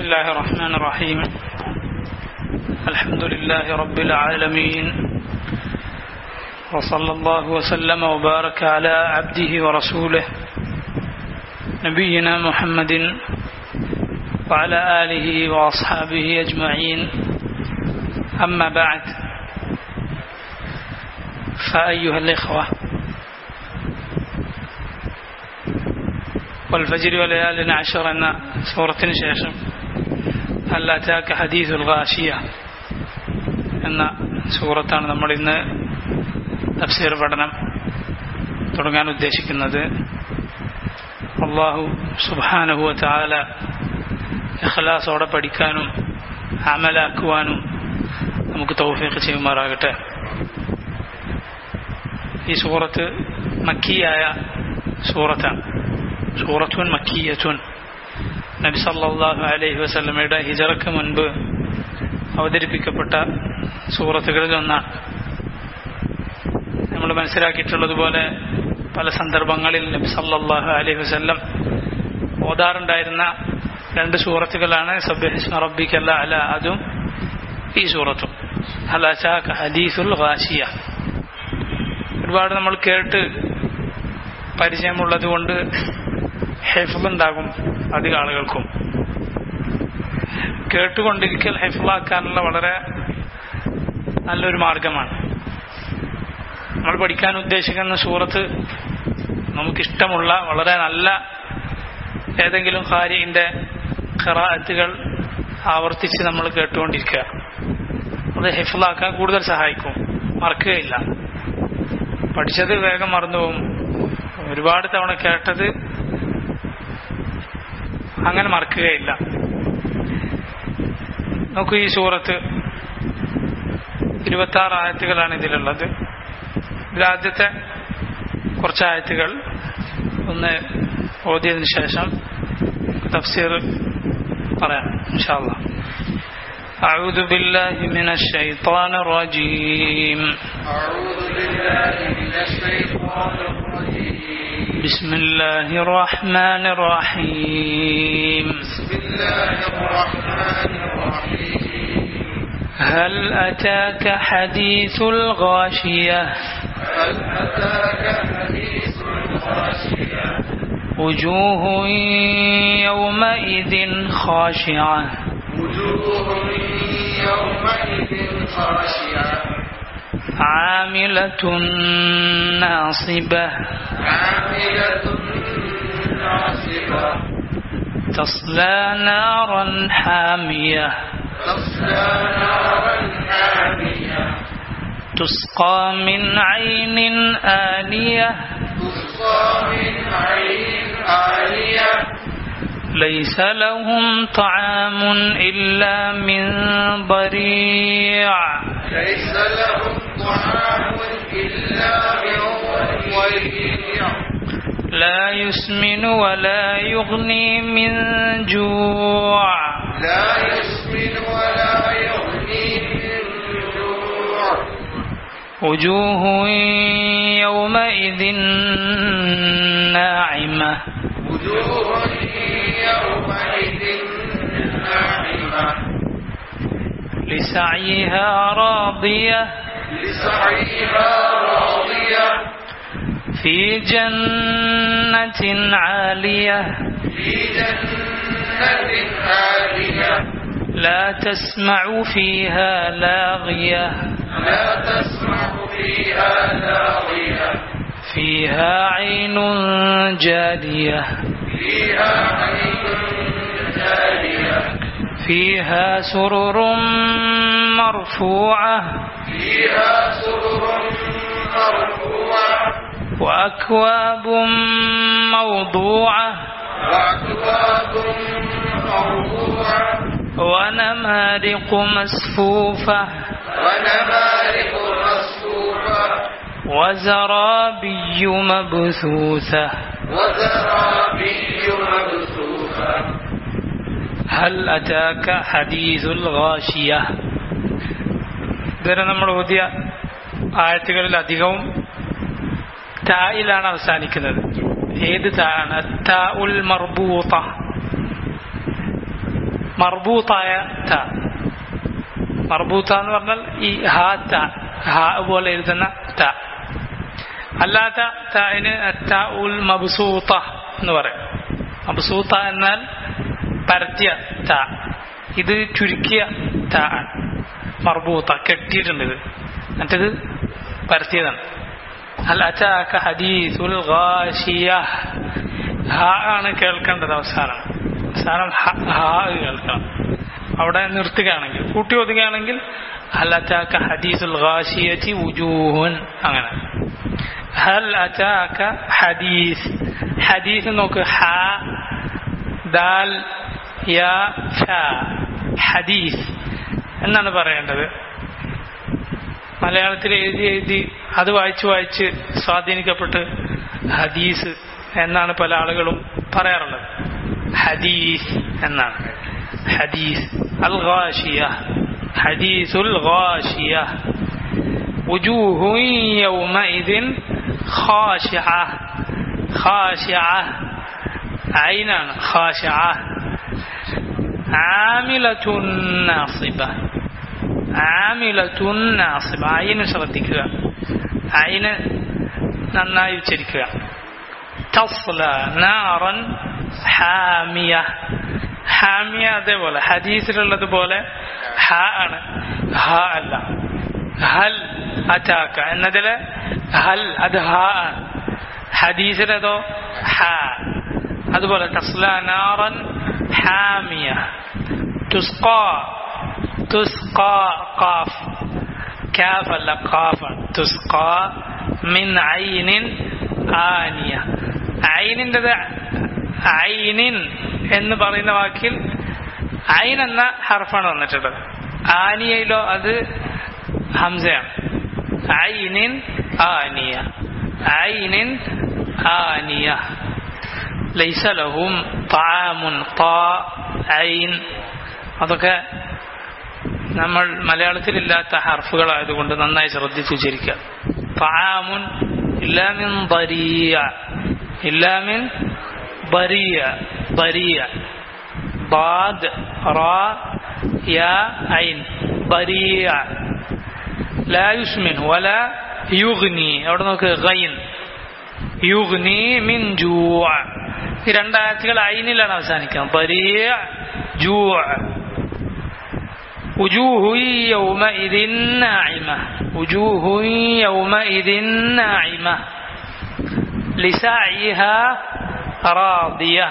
بسم الله الرحمن الرحيم الحمد لله رب العالمين وصلى الله وسلم وبارك على عبده ورسوله نبينا محمد وعلى آله وأصحابه أجمعين أما بعد فأيها الإخوة والفجر وليال عشر എന്ന സൂറത്തിന് ശേഷം അല്ലാറ്റാക്ക ഹദീസുൽ ഗാഷിയ എന്ന സൂറത്താണ് നമ്മൾ ഇന്ന് തഫ്സീർ പഠനം തുടങ്ങാൻ ഉദ്ദേശിക്കുന്നത് അള്ളാഹു സുബാനുഹുവ ചാല ഇഖലാസോടെ പഠിക്കാനും അമലാക്കുവാനും നമുക്ക് തൗഫീഖ് ചെയ്യുമാറാകട്ടെ ഈ സൂറത്ത് മക്കിയായ സൂറത്താണ് സൂറത്തുൻ മക്കിയത്തുൻ നബി സല്ലല്ലാഹു അലൈഹി വസല്ലമയുടെ ഹിജറക്ക് മുൻപ് അവതരിപ്പിക്കപ്പെട്ട സൂറത്തുകളിൽ ഒന്നാണ് നമ്മൾ മനസ്സിലാക്കിയിട്ടുള്ളതുപോലെ പല സന്ദർഭങ്ങളിൽ നബി സല്ലല്ലാഹു അലൈഹി വസല്ലം ഓതാറുണ്ടായിരുന്ന രണ്ട് സൂറത്തുകളാണ് സബ്യഹിസ്മ റബ്ബിക്കല്ല അല അതും ഈ സൂറത്തും ഹലാചാക്ക ഹദീസുൽ ഗാഷിയ ഒരുപാട് നമ്മൾ കേട്ട് പരിചയമുള്ളത് കൊണ്ട് ഹെഫുണ്ടാകും അധിക ആളുകൾക്കും കേട്ടുകൊണ്ടിരിക്കൽ ഹെഫുളാക്കാനുള്ള വളരെ നല്ലൊരു മാർഗമാണ് നമ്മൾ പഠിക്കാൻ ഉദ്ദേശിക്കുന്ന സൂറത്ത് നമുക്കിഷ്ടമുള്ള വളരെ നല്ല ഏതെങ്കിലും കാര്യന്റെ ഖറാത്തുകൾ ആവർത്തിച്ച് നമ്മൾ കേട്ടുകൊണ്ടിരിക്കുക അത് ഹെഫുളാക്കാൻ കൂടുതൽ സഹായിക്കും മറക്കുകയില്ല പഠിച്ചത് വേഗം മറന്നുപോകും ഒരുപാട് തവണ കേട്ടത് അങ്ങനെ മറക്കുകയില്ല നോക്കൂ ഈ സൂറത്ത് ഇരുപത്തി ആറ് ആയത്തുകളാണ് ഇതിലുള്ളത് ഇതിലാദ്യത്തെ കുറച്ച് ആയത്തുകൾ ഒന്ന് ഓതിയതിനു ശേഷം തഫ്സീർ പറയാം ഇൻഷാല്ല أعوذ بالله من الشيطان الرجيم أعوذ بالله من الشيطان الرجيم بسم الله الرحمن الرحيم بسم الله الرحمن الرحيم هل أتاك حديث الغاشية هل أتاك حديث الغاشية وجوه يومئذ خاشعة وجوه يومئذ خاشعة عاملة ناصبة عاملة ناصبة تصلى نارا حامية تصلى نارا حامية تسقى من عين آنية تسقى من عين آنية ليس لهم طعام إلا من ضريع ليس لهم طعام إلا من ضريع لا يسمن ولا يغني من جوع لا يسمن ولا يغني من جوع وجوه يومئذ ناعمة وجوه يومئذ ناعمة لسعيها راضية لسعيها راضية في جنة عالية في جنة عالية لا تسمع فيها لاغية لا تسمع فيها لاغية فيها عين جارية فيها عين جارية فيها سرر مرفوعة فيها سرر مرفوعة وأكواب موضوعة وأكواب موضوعة ونمارق مسفوفة ونمارق مصفوفة وزرابي مبثوثة وزرابي مبثوثة هل أتاك حديث الغاشية ഇതുവരെ നമ്മൾ ഓതിയ ആയത്തുകളിൽ അധികവും തായിലാണ് അവസാനിക്കുന്നത് ഏത് താ ആണ് താ ഉൽ മർബൂത്ത മർബൂത്തായ ത മർബൂത്ത എന്ന് പറഞ്ഞാൽ ഈ ഹാ ത ഹാ പോലെ എഴുതുന്ന ത അല്ലാത്ത താന് ത ഉൽ മബ്സൂത്ത എന്ന് പറയും മബ്സൂത്ത എന്നാൽ പരത്തിയ ത ഇത് ചുരുക്കിയ ത ആണ് മർബൂത്ത കെട്ടിയിട്ടുണ്ട് ഇത് മറ്റേത് പരത്തിയതാണ് അൽ അറ്റാക്ക ഹദീസുൽ ഗാഷിയ ഹ ആണ് കേൾക്കേണ്ടത് അവസാനം അവസാനം ഹ കേൾക്കണം അവിടെ നിർത്തുകയാണെങ്കിൽ കൂട്ടി ഒതുകയാണെങ്കിൽ ഹൽ അറ്റാക്ക ഹദീസുൽ ഗാഷിയത്തി ഉജൂഹുൻ അങ്ങനെ ഹൽ അറ്റാക്ക ഹദീസ് ഹദീസ് നോക്ക് ഹ ദാൽ യാ ഫ ഹദീസ് എന്നാണ് പറയേണ്ടത് മലയാളത്തിൽ എഴുതി എഴുതി അത് വായിച്ച് വായിച്ച് സ്വാധീനിക്കപ്പെട്ട് ഹദീസ് എന്നാണ് പല ആളുകളും പറയാറുള്ളത് ഹദീസ് എന്നാണ് ഹദീസ് അൽ ഗാഷിയ ഹദീസുൽ ഗാഷിയ وجوه يومئذ خاشعة خاشعة عينا خاشعة عاملة ناصبة ആമിലത്തുൻ നാസിബ അയിന് ശ്രദ്ധിക്കുക അയിന് നന്നായി ഉച്ചരിക്കുക തസ്ല നാറൻ ഹാമിയ ഹാമിയ അതേപോലെ ഹദീസിലുള്ളത് പോലെ ഹ ആണ് ഹ അല്ല ഹൽ അറ്റാക്ക എന്നതില് ഹൽ അത് ഹ ആണ് ഹദീസിലതോ ഹ അതുപോലെ തസ്ല നാറൻ ഹാമിയ തുസ്കാ تسقى قاف كاف ولا قاف تسقى من عين آنية عيനിൻ്റെത് ഐനിൻ എന്ന് പറയുന്ന വാക്കിൽ ഐൻ എന്ന ഹർഫാണ് വന്നിട്ടുള്ളത് ആനിയയിലോ അത് ഹംസയാണ് ഐനിൻ ആനിയ ഐനിൻ ആനിയ ലൈസ ലഹും താമുൻ താ ഐൻ അതൊക്കെ നമ്മൾ മലയാളത്തിലില്ലാത്ത ഹർഫുകളായതുകൊണ്ട് നന്നായി ശ്രദ്ധിച്ചു ഉച്ചരിക്കുക താമുൻ ഇല്ലാമിൻ ബരിയ ഇല്ലാമിൻ ബരിയ ബരിയ ബാദ് റാ യാ ഐൻ ബരിയ ലാ യുസ്മിൻ വല യുഗ്നി അവിടെ നോക്ക് ഗൈൻ യുഗ്നി മിൻ ജൂ ഈ രണ്ടായത്തുകൾ ഐനിലാണ് അവസാനിക്കുന്നത് ബരിയ ജൂ وجوه يومئذ ناعمة وجوه يومئذ ناعمة لسعيها راضية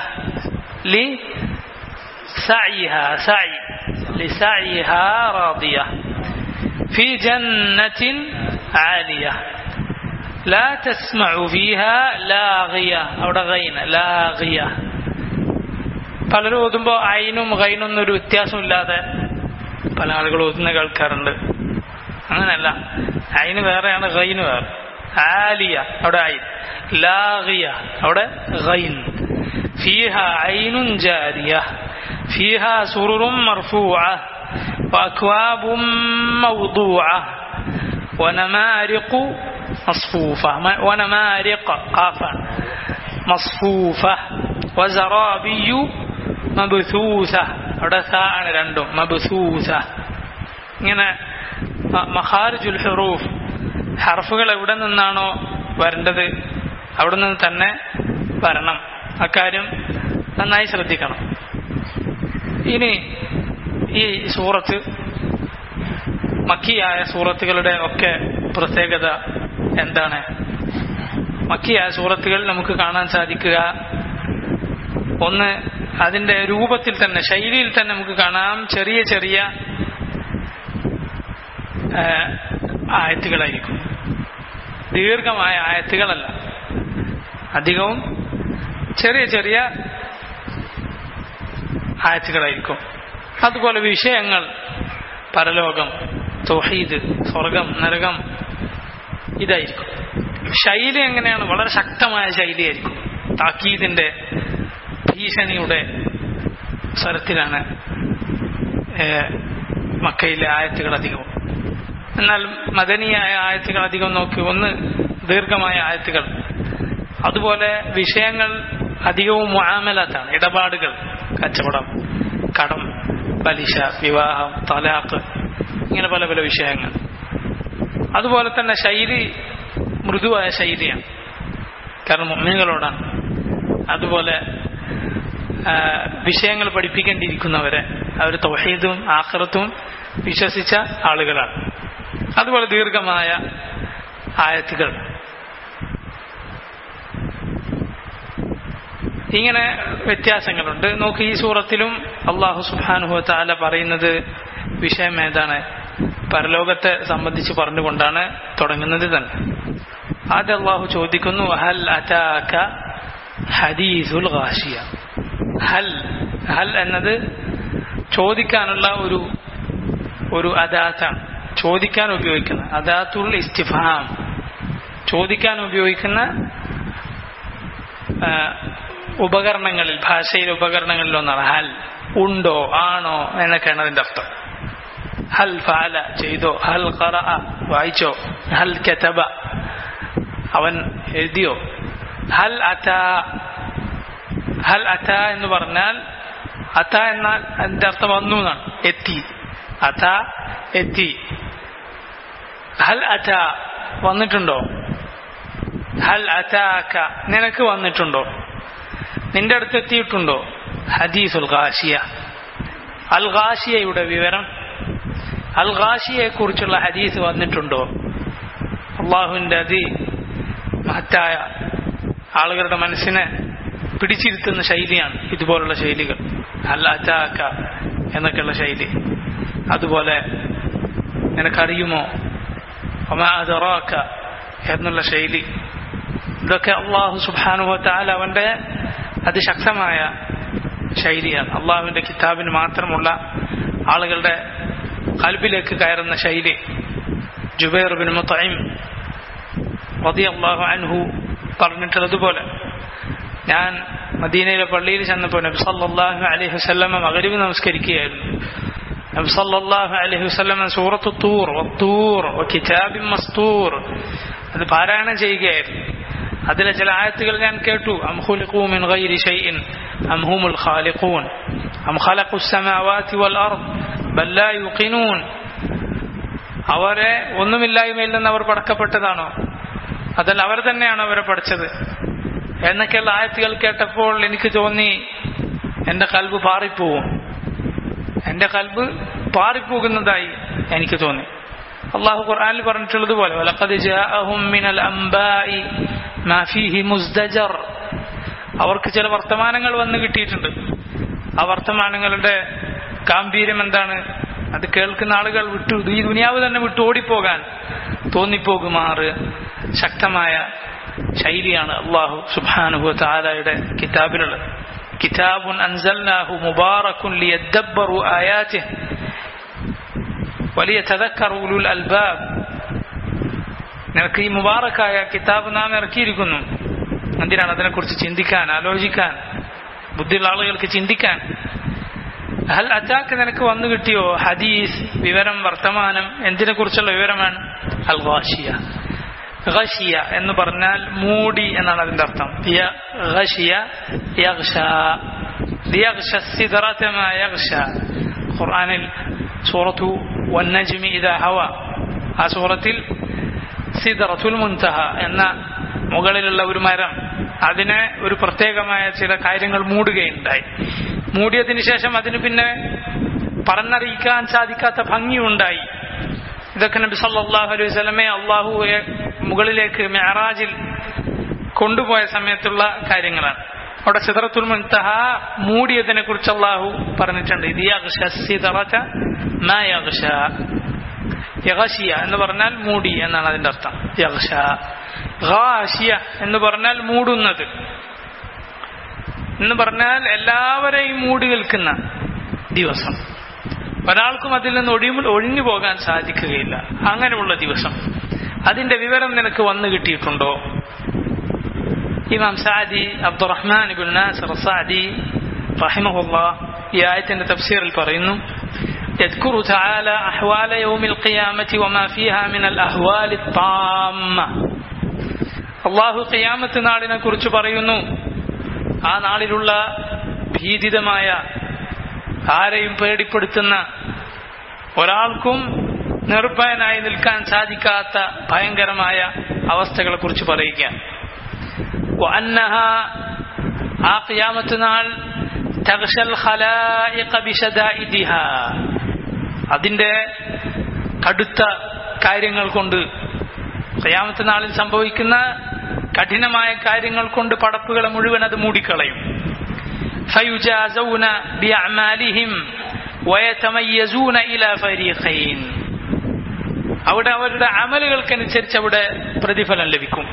لسعيها سعي لسعيها راضية في جنة عالية لا تسمع فيها لاغية أو غين لاغية പലരും ഓതുമ്പോൾ അയിനും ഗൈനും ഒരു വ്യത്യാസമില്ലാതെ പല ആളുകൾ ഓതുന്ന കേൾക്കാറുണ്ട് അങ്ങനല്ല അയിന് വേറെയാണ് ഗൈന് വേറെ ആലിയ അവിടെ ഐൻ ലാഗിയ അവിടെ ഗൈൻ ഫീഹ ഐനുൻ ജാരിയ ഫീഹ സുറുറും مرفوعة وأكواب موضوعة ونمارق مصفوفة ونمارق قافا مصفوفة وزرابي مبثوثة അവിടെ സ ആണ് രണ്ടും മബ്സൂസ ഇങ്ങനെ മഹാർജുൽ ഹുറൂഫ് ഹർഫുകൾ എവിടെ നിന്നാണോ വരേണ്ടത് അവിടെ നിന്ന് തന്നെ വരണം അക്കാര്യം നന്നായി ശ്രദ്ധിക്കണം ഇനി ഈ സൂറത്ത് മക്കിയായ സൂറത്തുകളുടെ ഒക്കെ പ്രത്യേകത എന്താണ് മക്കിയായ സൂറത്തുകൾ നമുക്ക് കാണാൻ സാധിക്കുക ഒന്ന് അതിന്റെ രൂപത്തിൽ തന്നെ ശൈലിയിൽ തന്നെ നമുക്ക് കാണാം ചെറിയ ചെറിയ ആയത്തുകളായിരിക്കും ദീർഘമായ ആയത്തുകളല്ല അധികവും ചെറിയ ചെറിയ ആയത്തുകളായിരിക്കും അതുപോലെ വിഷയങ്ങൾ പരലോകം തൊഹീദ് സ്വർഗം നരകം ഇതായിരിക്കും ശൈലി എങ്ങനെയാണ് വളരെ ശക്തമായ ശൈലിയായിരിക്കും താക്കീദിന്റെ ഭീഷണിയുടെ സ്വരത്തിലാണ് മക്കയിലെ ആയത്തുകൾ അധികവും എന്നാൽ മദനിയായ ആയത്തുകൾ അധികം നോക്കി ഒന്ന് ദീർഘമായ ആയത്തുകൾ അതുപോലെ വിഷയങ്ങൾ അധികവും മുആമലത്താണ് ഇടപാടുകൾ കച്ചവടം കടം പലിശ വിവാഹം തലാഖ് ഇങ്ങനെ പല പല വിഷയങ്ങൾ അതുപോലെ തന്നെ ശൈലി മൃദുവായ ശൈലിയാണ് കാരണം മുമ്മികളോടാണ് അതുപോലെ ആ, വിഷയങ്ങൾ പഠിപ്പിക്കേണ്ടിയിരിക്കുന്നവരെ അവർ തൗഹീദും ആഖിറത്തും വിശ്വസിച്ച ആളുകളാണ് അതുപോലെ ദീർഘമായ ആയത്തുകൾ ഇങ്ങനെ വ്യത്യാസങ്ങളുണ്ട് നോക്ക് ഈ സൂറത്തിലും അള്ളാഹു സുബാനുഹു താല പറയുന്നത് വിഷയം ഏതാണ് പരലോകത്തെ സംബന്ധിച്ച് പറഞ്ഞുകൊണ്ടാണ് തുടങ്ങുന്നത് തന്നെ ആദ്യം അള്ളാഹു ചോദിക്കുന്നു ഹൽ അതാക ഹദീസുൽ ഗാഷിയ ഹൽ ഹൽ എന്നത് ചോദിക്കാനുള്ള ഒരു ഒരു അദാത്താണ് ചോദിക്കാൻ ഉപയോഗിക്കുന്ന അദാത്തുൽ ഇസ്തിഫാം ചോദിക്കാൻ ഉപയോഗിക്കുന്ന ആ, ഉപകരണങ്ങളിൽ ഭാഷയിലെ ഉപകരണങ്ങളിൽ ഒന്നാണ് ഹൽ ഉണ്ടോ ആണോ എന്നൊക്കെയാണ് അതിന്റെ അർത്ഥം ഹൽ ഫാല ചെയ്തോ ഹൽ ഖറ വായിച്ചോ ഹൽ കതബ അവൻ എഴുതിയോ ഹൽ അത ഹൽ അത എന്ന് പറഞ്ഞാൽ അത എന്നാൽ അതിന്റെ അർത്ഥം വന്നു എന്നാണ് എത്തി അത എത്തി ഹൽ അത വന്നിട്ടുണ്ടോ ഹൽ അതാക നിനക്ക് വന്നിട്ടുണ്ടോ നിന്റെ അടുത്ത് എത്തിയിട്ടുണ്ടോ ഹദീസുൽ ഗാഷിയ അൽ ഗാഷിയയുടെ വിവരം അൽ ഗാഷിയെ കുറിച്ചുള്ള ഹദീസ് വന്നിട്ടുണ്ടോ അള്ളാഹുവിന്റെ അതി മഹത്തായ ആളുകളുടെ മനസ്സിനെ പിടിച്ചിരുത്തുന്ന ശൈലിയാണ് ഇതുപോലുള്ള ശൈലികൾ അൽ അതാക എന്നൊക്കെയുള്ള ശൈലി അതുപോലെ നിനക്കറിയുമോ ഒമാ അദറാക്ക എന്നുള്ള ശൈലി ഇതൊക്കെ അള്ളാഹു സുബാനുഭവ താല അവന്റെ അതിശക്തമായ ശൈലിയാണ് അള്ളാഹുവിന്റെ കിതാബിന് മാത്രമുള്ള ആളുകളുടെ കൽബിലേക്ക് കയറുന്ന ശൈലി ജുബൈർ ബിൻ മുത്തൈം റതി അള്ളാഹു അൻഹു പറഞ്ഞിട്ടുള്ളതുപോലെ ഞാൻ മദീനയിലെ പള്ളിയിൽ ചെന്നപ്പോൾ നബി സല്ലല്ലാഹു അലൈഹി വസല്ലമ മഗ്രിബ് നമസ്കരിക്കുകയായിരുന്നു നബി സല്ലല്ലാഹു അലൈഹി വസല്ലമ സൂറത്തു തൂർ വത്തൂർ വകിതാബിൻ മസ്തൂർ അത് പാരായണം ചെയ്യുകയായിരുന്നു അതിലെ ചില ആയത്തുകൾ ഞാൻ കേട്ടു അം ഖുലിഖൂ മിൻ ഗൈരി ഷൈഇൻ അം ഹുമുൽ ഖാലിഖൂൻ അം ഖലഖു السماوات والارض ബൽ ലാ യുഖിനൂൻ അവരെ ഒന്നുമില്ലായ്മയിൽ നിന്ന് അവർ പടക്കപ്പെട്ടതാണോ അതല്ല അവർ തന്നെയാണോ അവരെ പഠിച്ചത് എന്നൊക്കെയുള്ള ആയത്തുകൾ കേട്ടപ്പോൾ എനിക്ക് തോന്നി എന്റെ കൽബ് പാറിപ്പോവും എന്റെ കൽബ് പാറിപ്പോകുന്നതായി എനിക്ക് തോന്നി അള്ളാഹു ഖുർആനിൽ പറഞ്ഞിട്ടുള്ളത് പോലെ വലഖദ് ജാഅഹും മിനൽ അംബാഇ മാ ഫീഹി മുസ്ദജർ അവർക്ക് ചില വർത്തമാനങ്ങൾ വന്നു കിട്ടിയിട്ടുണ്ട് ആ വർത്തമാനങ്ങളുടെ ഗാംഭീര്യം എന്താണ് അത് കേൾക്കുന്ന ആളുകൾ വിട്ടു ഈ ദുനിയാവ് തന്നെ വിട്ടു ഓടിപ്പോകാൻ തോന്നിപ്പോകുമാറ് ശക്തമായ ശൈലിയാണ് അള്ളാഹു സുബാനുഹു താലയുടെ കിതാബിലുള്ളത് കിതാബുൻ അൻസൽനാഹു മുബാറക്കുൻ ലിയദ്ദബ്ബറു ആയാതിഹ് വലിയ തദക്കർ ഉലുൽ അൽബാബ് നിനക്ക് ഈ മുബാറക്കായ കിതാബ് നാം ഇറക്കിയിരിക്കുന്നു എന്തിനാണ് അതിനെക്കുറിച്ച് ചിന്തിക്കാൻ ആലോചിക്കാൻ ബുദ്ധിയുള്ള ആളുകൾക്ക് ചിന്തിക്കാൻ ഹൽ അറ്റാക്ക് നിനക്ക് വന്നു കിട്ടിയോ ഹദീസ് വിവരം വർത്തമാനം എന്തിനെ കുറിച്ചുള്ള വിവരമാണ് അൽ ഗാഷിയ ഗഷിയ എന്ന് പറഞ്ഞാൽ മൂടി എന്നാണ് അതിന്റെ അർത്ഥം യ- ഗഷിയ യഗ്ഷ. ലിയഗ്ഷ السدرة ما يغشى. ഖുർആനിൽ സൂറത്തു വന്നജ്മി ഇദാ ഹവ ആ സൂറത്തിൽ സിദറത്തുൽ മുൻതഹ എന്ന മുകളിലുള്ള ഒരു മരം അതിനെ ഒരു പ്രത്യേകമായ ചില കാര്യങ്ങൾ മൂടുകയുണ്ടായി മൂടിയതിനു ശേഷം അതിന് പിന്നെ പറഞ്ഞറിയിക്കാൻ സാധിക്കാത്ത ഭംഗിയുണ്ടായി ഇതൊക്കെ നബി സല്ലല്ലാഹു അലൈഹി വസല്ലമയെ അള്ളാഹു മുകളിലേക്ക് മെഹറാജിൽ കൊണ്ടുപോയ സമയത്തുള്ള കാര്യങ്ങളാണ് അവിടെ സിദറത്തുൽ മുൻതഹ മൂടിയതിനെ കുറിച്ച് അള്ളാഹു പറഞ്ഞിട്ടുണ്ട് ഇത് യഗ്ഷ സിദറത മാ യഗ്ഷ യഗശിയ എന്ന് പറഞ്ഞാൽ മൂടി എന്നാണ് അതിന്റെ അർത്ഥം യഗ്ഷ ഗാശിയ എന്ന് പറഞ്ഞാൽ മൂടുന്നത് എന്ന് പറഞ്ഞാൽ എല്ലാവരെയും മൂടി നിൽക്കുന്ന ദിവസം ഒരാൾക്കും അതിൽ നിന്ന് ഒഴിമു ഒഴിഞ്ഞു പോകാൻ സാധിക്കുകയില്ല അങ്ങനെയുള്ള ദിവസം അതിന്റെ വിവരം നിനക്ക് വന്നു കിട്ടിയിട്ടുണ്ടോ ഇമാം സാദി അബ്ദുറഹ്മാൻ ഇബുൽ നാസർ സാദി റഹിമഹുല്ല ഈ ആയത്തിന്റെ തഫ്സീറിൽ പറയുന്നു يذكر تعالى أحوال يوم القيامة وما فيها من الأهوال الطامة അള്ളാഹു ഖിയാമത്ത് നാളിനെ കുറിച്ച് പറയുന്നു ആ നാളിലുള്ള ഭീതിതമായ ആരെയും പേടിപ്പെടുത്തുന്ന ഒരാൾക്കും നിർഭയനായി നിൽക്കാൻ സാധിക്കാത്ത ഭയങ്കരമായ അവസ്ഥകളെ കുറിച്ച് പറയുക وأنها ആ ഖിയാമത്ത് നാൾ തഗ്ഷൽ ഖലായിഖ ബിശദായിദിഹാ അതിന്റെ കടുത്ത കാര്യങ്ങൾ കൊണ്ട് ഖിയാമത്ത് നാളിൽ സംഭവിക്കുന്ന കഠിനമായ കാര്യങ്ങൾ കൊണ്ട് പടപ്പുകളെ മുഴുവൻ അത് മൂടിക്കളയും فيجازون بأعمالهم ويتميزون إلى فريقين അവിടെ അവരുടെ അമലുകൾക്കനുസരിച്ച് അവിടെ പ്രതിഫലം ലഭിക്കും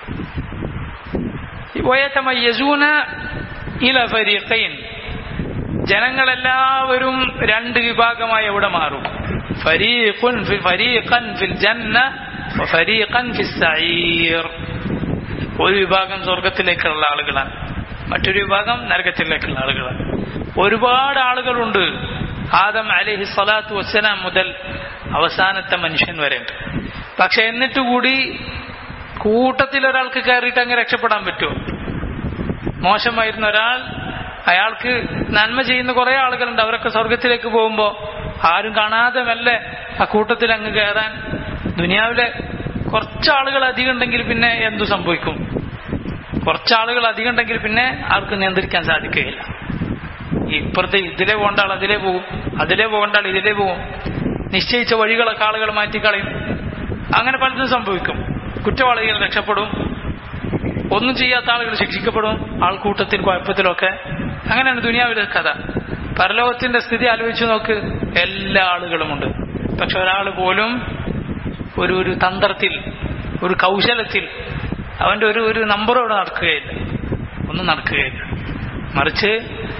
വയതമയ്യസൂന ഇല ഫരീഖൈൻ ജനങ്ങളെല്ലാവരും രണ്ട് വിഭാഗമായി അവിടെ മാറും ഫരീഖുൻ ഫി ഫരീഖൻ ഫിൽ ജന്ന വഫരീഖൻ ഫിസ് സഈർ ഒരു വിഭാഗം സ്വർഗത്തിലേക്കുള്ള ആളുകളാണ് മറ്റൊരു വിഭാഗം നരകത്തിലേക്കുള്ള ആളുകളാണ് ഒരുപാട് ആളുകളുണ്ട് ആദം അലഹി സ്വലാത്തു വസ്സലാം മുതൽ അവസാനത്തെ മനുഷ്യൻ വരെ ഉണ്ട് പക്ഷെ എന്നിട്ട് കൂടി കൂട്ടത്തിൽ ഒരാൾക്ക് കയറിയിട്ട് അങ്ങ് രക്ഷപ്പെടാൻ പറ്റുമോ മോശമായിരുന്ന ഒരാൾ അയാൾക്ക് നന്മ ചെയ്യുന്ന കുറെ ആളുകളുണ്ട് അവരൊക്കെ സ്വർഗത്തിലേക്ക് പോകുമ്പോൾ ആരും കാണാതെ മെല്ലെ ആ കൂട്ടത്തിൽ അങ്ങ് കയറാൻ ദുനിയാവിലെ കുറച്ച് ആളുകൾ അധികം ഉണ്ടെങ്കിൽ പിന്നെ എന്തു സംഭവിക്കും കുറച്ച് ആളുകൾ അധികം ഉണ്ടെങ്കിൽ പിന്നെ ആർക്ക് നിയന്ത്രിക്കാൻ സാധിക്കുകയില്ല ഇപ്പുറത്തെ ഇതിലെ പോകേണ്ട ആൾ അതിലേ പോകും അതിലേ പോകേണ്ട ആൾ ഇതിലേ പോകും നിശ്ചയിച്ച വഴികളൊക്കെ ആളുകൾ മാറ്റിക്കളയും അങ്ങനെ പലതും സംഭവിക്കും കുറ്റവാളികൾ രക്ഷപ്പെടും ഒന്നും ചെയ്യാത്ത ആളുകൾ ശിക്ഷിക്കപ്പെടും ആൾക്കൂട്ടത്തിൽ കുഴപ്പത്തിലൊക്കെ അങ്ങനെയാണ് ദുനിയാവിലെ കഥ പരലോകത്തിന്റെ സ്ഥിതി ആലോചിച്ച് നോക്ക് എല്ലാ ആളുകളുമുണ്ട് പക്ഷെ ഒരാൾ പോലും ഒരു ഒരു തന്ത്രത്തിൽ ഒരു കൗശലത്തിൽ അവന്റെ ഒരു ഒരു നമ്പറോട് നടക്കുകയില്ല ഒന്നും നടക്കുകയില്ല മറിച്ച്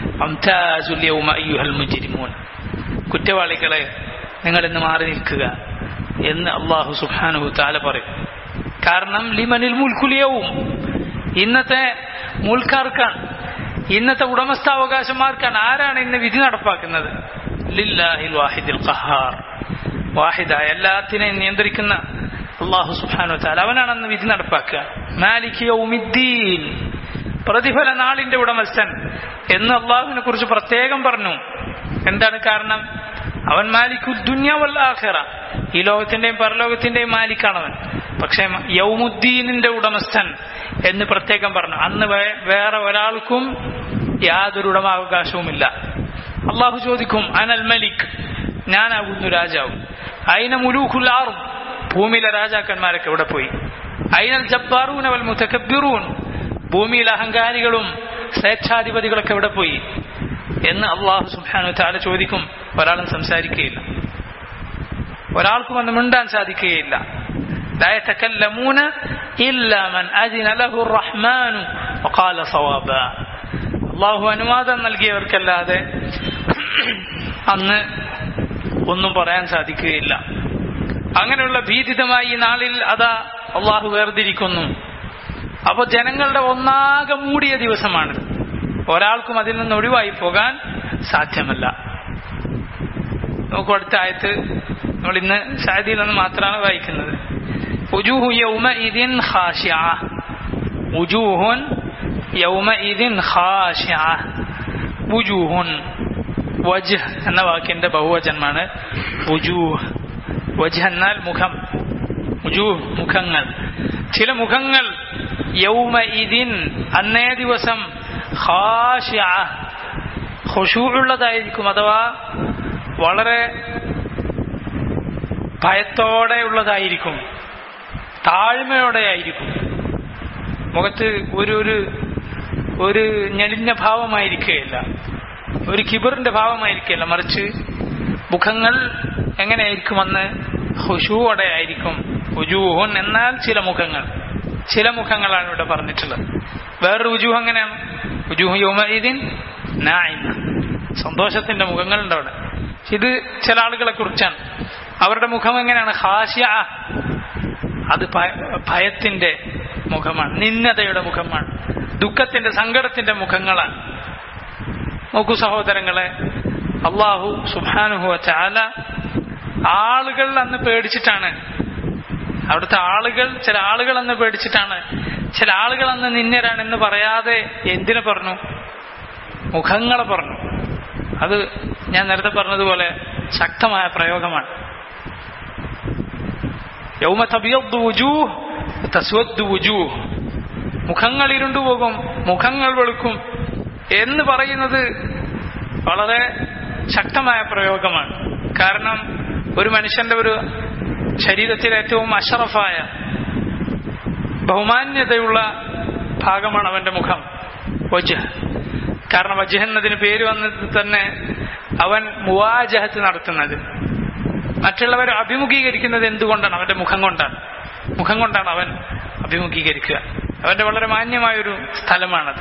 മുജിരിമൂൻ കുറ്റവാളികളെ നിങ്ങൾ ഇന്ന് മാറി നിൽക്കുക എന്ന് അള്ളാഹു സുഹാനുഹു താല പറയും കാരണം ലിമനിൽ മുൽക്കുലിയവും ഇന്നത്തെ മുൽക്കാർക്കാണ് ഇന്നത്തെ ഉടമസ്ഥാവകാശമാർക്കാണ് ആരാണ് ഇന്ന് വിധി നടപ്പാക്കുന്നത് ലില്ലാഹിൽ വാഹിദിൽ ഖഹാർ വാഹിദായ എല്ലാത്തിനെയും നിയന്ത്രിക്കുന്ന അള്ളാഹു സുഹാനു താല അവനാണ് അന്ന് വിധി നടപ്പാക്കുക മാലിക് യൗമിദ്ദീൻ പ്രതിഫല നാളിന്റെ ഉടമസ്ഥൻ എന്ന് അള്ളാഹുവിനെ കുറിച്ച് പ്രത്യേകം പറഞ്ഞു എന്താണ് കാരണം അവൻ മാലിക്കു ദുന്യാവൽ ആഖിറ ഈ ലോകത്തിന്റെയും പരലോകത്തിന്റെയും മാലിക്കാണവൻ പക്ഷേ യൗമുദ്ദീനിന്റെ ഉടമസ്ഥൻ എന്ന് പ്രത്യേകം പറഞ്ഞു അന്ന് വേറെ ഒരാൾക്കും യാതൊരു ഉടമാവകാശവുമില്ല അള്ളാഹു ചോദിക്കും അനൽ മലിക് ഞാനാകുന്നു രാജാവ് അയിന മുലൂഖുൽ ആറും ഭൂമിയിലെ രാജാക്കന്മാരൊക്കെ എവിടെ പോയി അയിനൽ ജബ്ബാറൂൻ അവൽ മുത്തക്കബിറൂൻ ഭൂമിയിലെ അഹങ്കാരികളും സ്വേച്ഛാധിപതികളൊക്കെ എവിടെ പോയി എന്ന് അള്ളാഹു സുബാനു താല ചോദിക്കും ഒരാളും സംസാരിക്കുകയില്ല ഒരാൾക്കും അന്ന് മിണ്ടാൻ സാധിക്കുകയില്ല لا يتكلمون إلا من أذن له الرحمن وقال صوابا അള്ളാഹു അനുവാദം നൽകിയവർക്കല്ലാതെ അന്ന് ഒന്നും പറയാൻ സാധിക്കുകയില്ല അങ്ങനെയുള്ള ഭീതിതമായ ഈ നാളിൽ അതാ അള്ളാഹു വേർതിരിക്കുന്നു അപ്പൊ ജനങ്ങളുടെ ഒന്നാകെ മൂടിയ ദിവസമാണ് ഒരാൾക്കും അതിൽ നിന്ന് ഒഴിവായി പോകാൻ സാധ്യമല്ല നോക്കൂ അടുത്ത ആയത്ത് നമ്മൾ ഇന്ന് സാദിയിൽ നിന്ന് മാത്രമാണ് വായിക്കുന്നത് وجوه يومئذ خاشعة وجوه يومئذ خاشعة وجوه വജ് എന്ന വാക്കിന്റെ ബഹുവചനമാണ് വുജൂഹ് വജ് എന്നാൽ മുഖം വുജൂഹ് മുഖങ്ങൾ ചില മുഖങ്ങൾ യൗമ ഇതിൻ അന്നേ ദിവസം ഖുഷൂഉള്ളതായിരിക്കും അഥവാ വളരെ ഭയത്തോടെ ഉള്ളതായിരിക്കും താഴ്മയോടെ ആയിരിക്കും മുഖത്ത് ഒരു ഒരു ഒരു ഞെളിഞ്ഞ ഭാവമായിരിക്കുകയില്ല ഒരു കിബറിന്റെ ഭാവമായിരിക്കുകയില്ല മറിച്ച് മുഖങ്ങൾ എങ്ങനെയായിരിക്കുമെന്ന് ഹുഷൂടെ ആയിരിക്കും ഉജൂഹുൻ എന്നാൽ ചില മുഖങ്ങൾ ചില മുഖങ്ങളാണ് ഇവിടെ പറഞ്ഞിട്ടുള്ളത് വേറൊരു ഉജൂഹ് എങ്ങനെയാണ് ഉജൂഹ് യോമീദിൻ നായിമ സന്തോഷത്തിന്റെ മുഖങ്ങളുണ്ട് അവിടെ ഇത് ചില ആളുകളെ കുറിച്ചാണ് അവരുടെ മുഖം എങ്ങനെയാണ് ഹാഷ്യ അത് ഭയത്തിന്റെ മുഖമാണ് നിന്നതയുടെ മുഖമാണ് ദുഃഖത്തിന്റെ സങ്കടത്തിന്റെ മുഖങ്ങളാണ് നോക്കൂ സഹോദരങ്ങളെ അള്ളാഹു സുബാനുഹുവ ചാല ആളുകൾ അന്ന് പേടിച്ചിട്ടാണ് അവിടുത്തെ ആളുകൾ ചില ആളുകൾ അന്ന് പേടിച്ചിട്ടാണ് ചില ആളുകൾ അന്ന് നിന്നരാണെന്ന് പറയാതെ എന്തിനു പറഞ്ഞു മുഖങ്ങളെ പറഞ്ഞു അത് ഞാൻ നേരത്തെ പറഞ്ഞതുപോലെ ശക്തമായ പ്രയോഗമാണ് യൗമ തബിയദ്ദു വുജൂഹ് തസ്വദ്ദു വുജൂഹ് മുഖങ്ങൾ ഇരുണ്ടുപോകും മുഖങ്ങൾ വെളുക്കും എന്ന് പറയുന്നത് വളരെ ശക്തമായ പ്രയോഗമാണ് കാരണം ഒരു മനുഷ്യന്റെ ഒരു ശരീരത്തിലെ ഏറ്റവും അഷറഫായ ബഹുമാന്യതയുള്ള ഭാഗമാണ് അവന്റെ മുഖം വജഹ് കാരണം വജഹ് എന്നതിന് പേര് വന്നത് തന്നെ അവൻ മുവാജഹത്ത് നടത്തുന്നത് മറ്റുള്ളവർ അഭിമുഖീകരിക്കുന്നത് എന്തുകൊണ്ടാണ് അവന്റെ മുഖം കൊണ്ടാണ് മുഖം കൊണ്ടാണ് അവൻ അഭിമുഖീകരിക്കുക അവന്റെ വളരെ മാന്യമായൊരു സ്ഥലമാണത്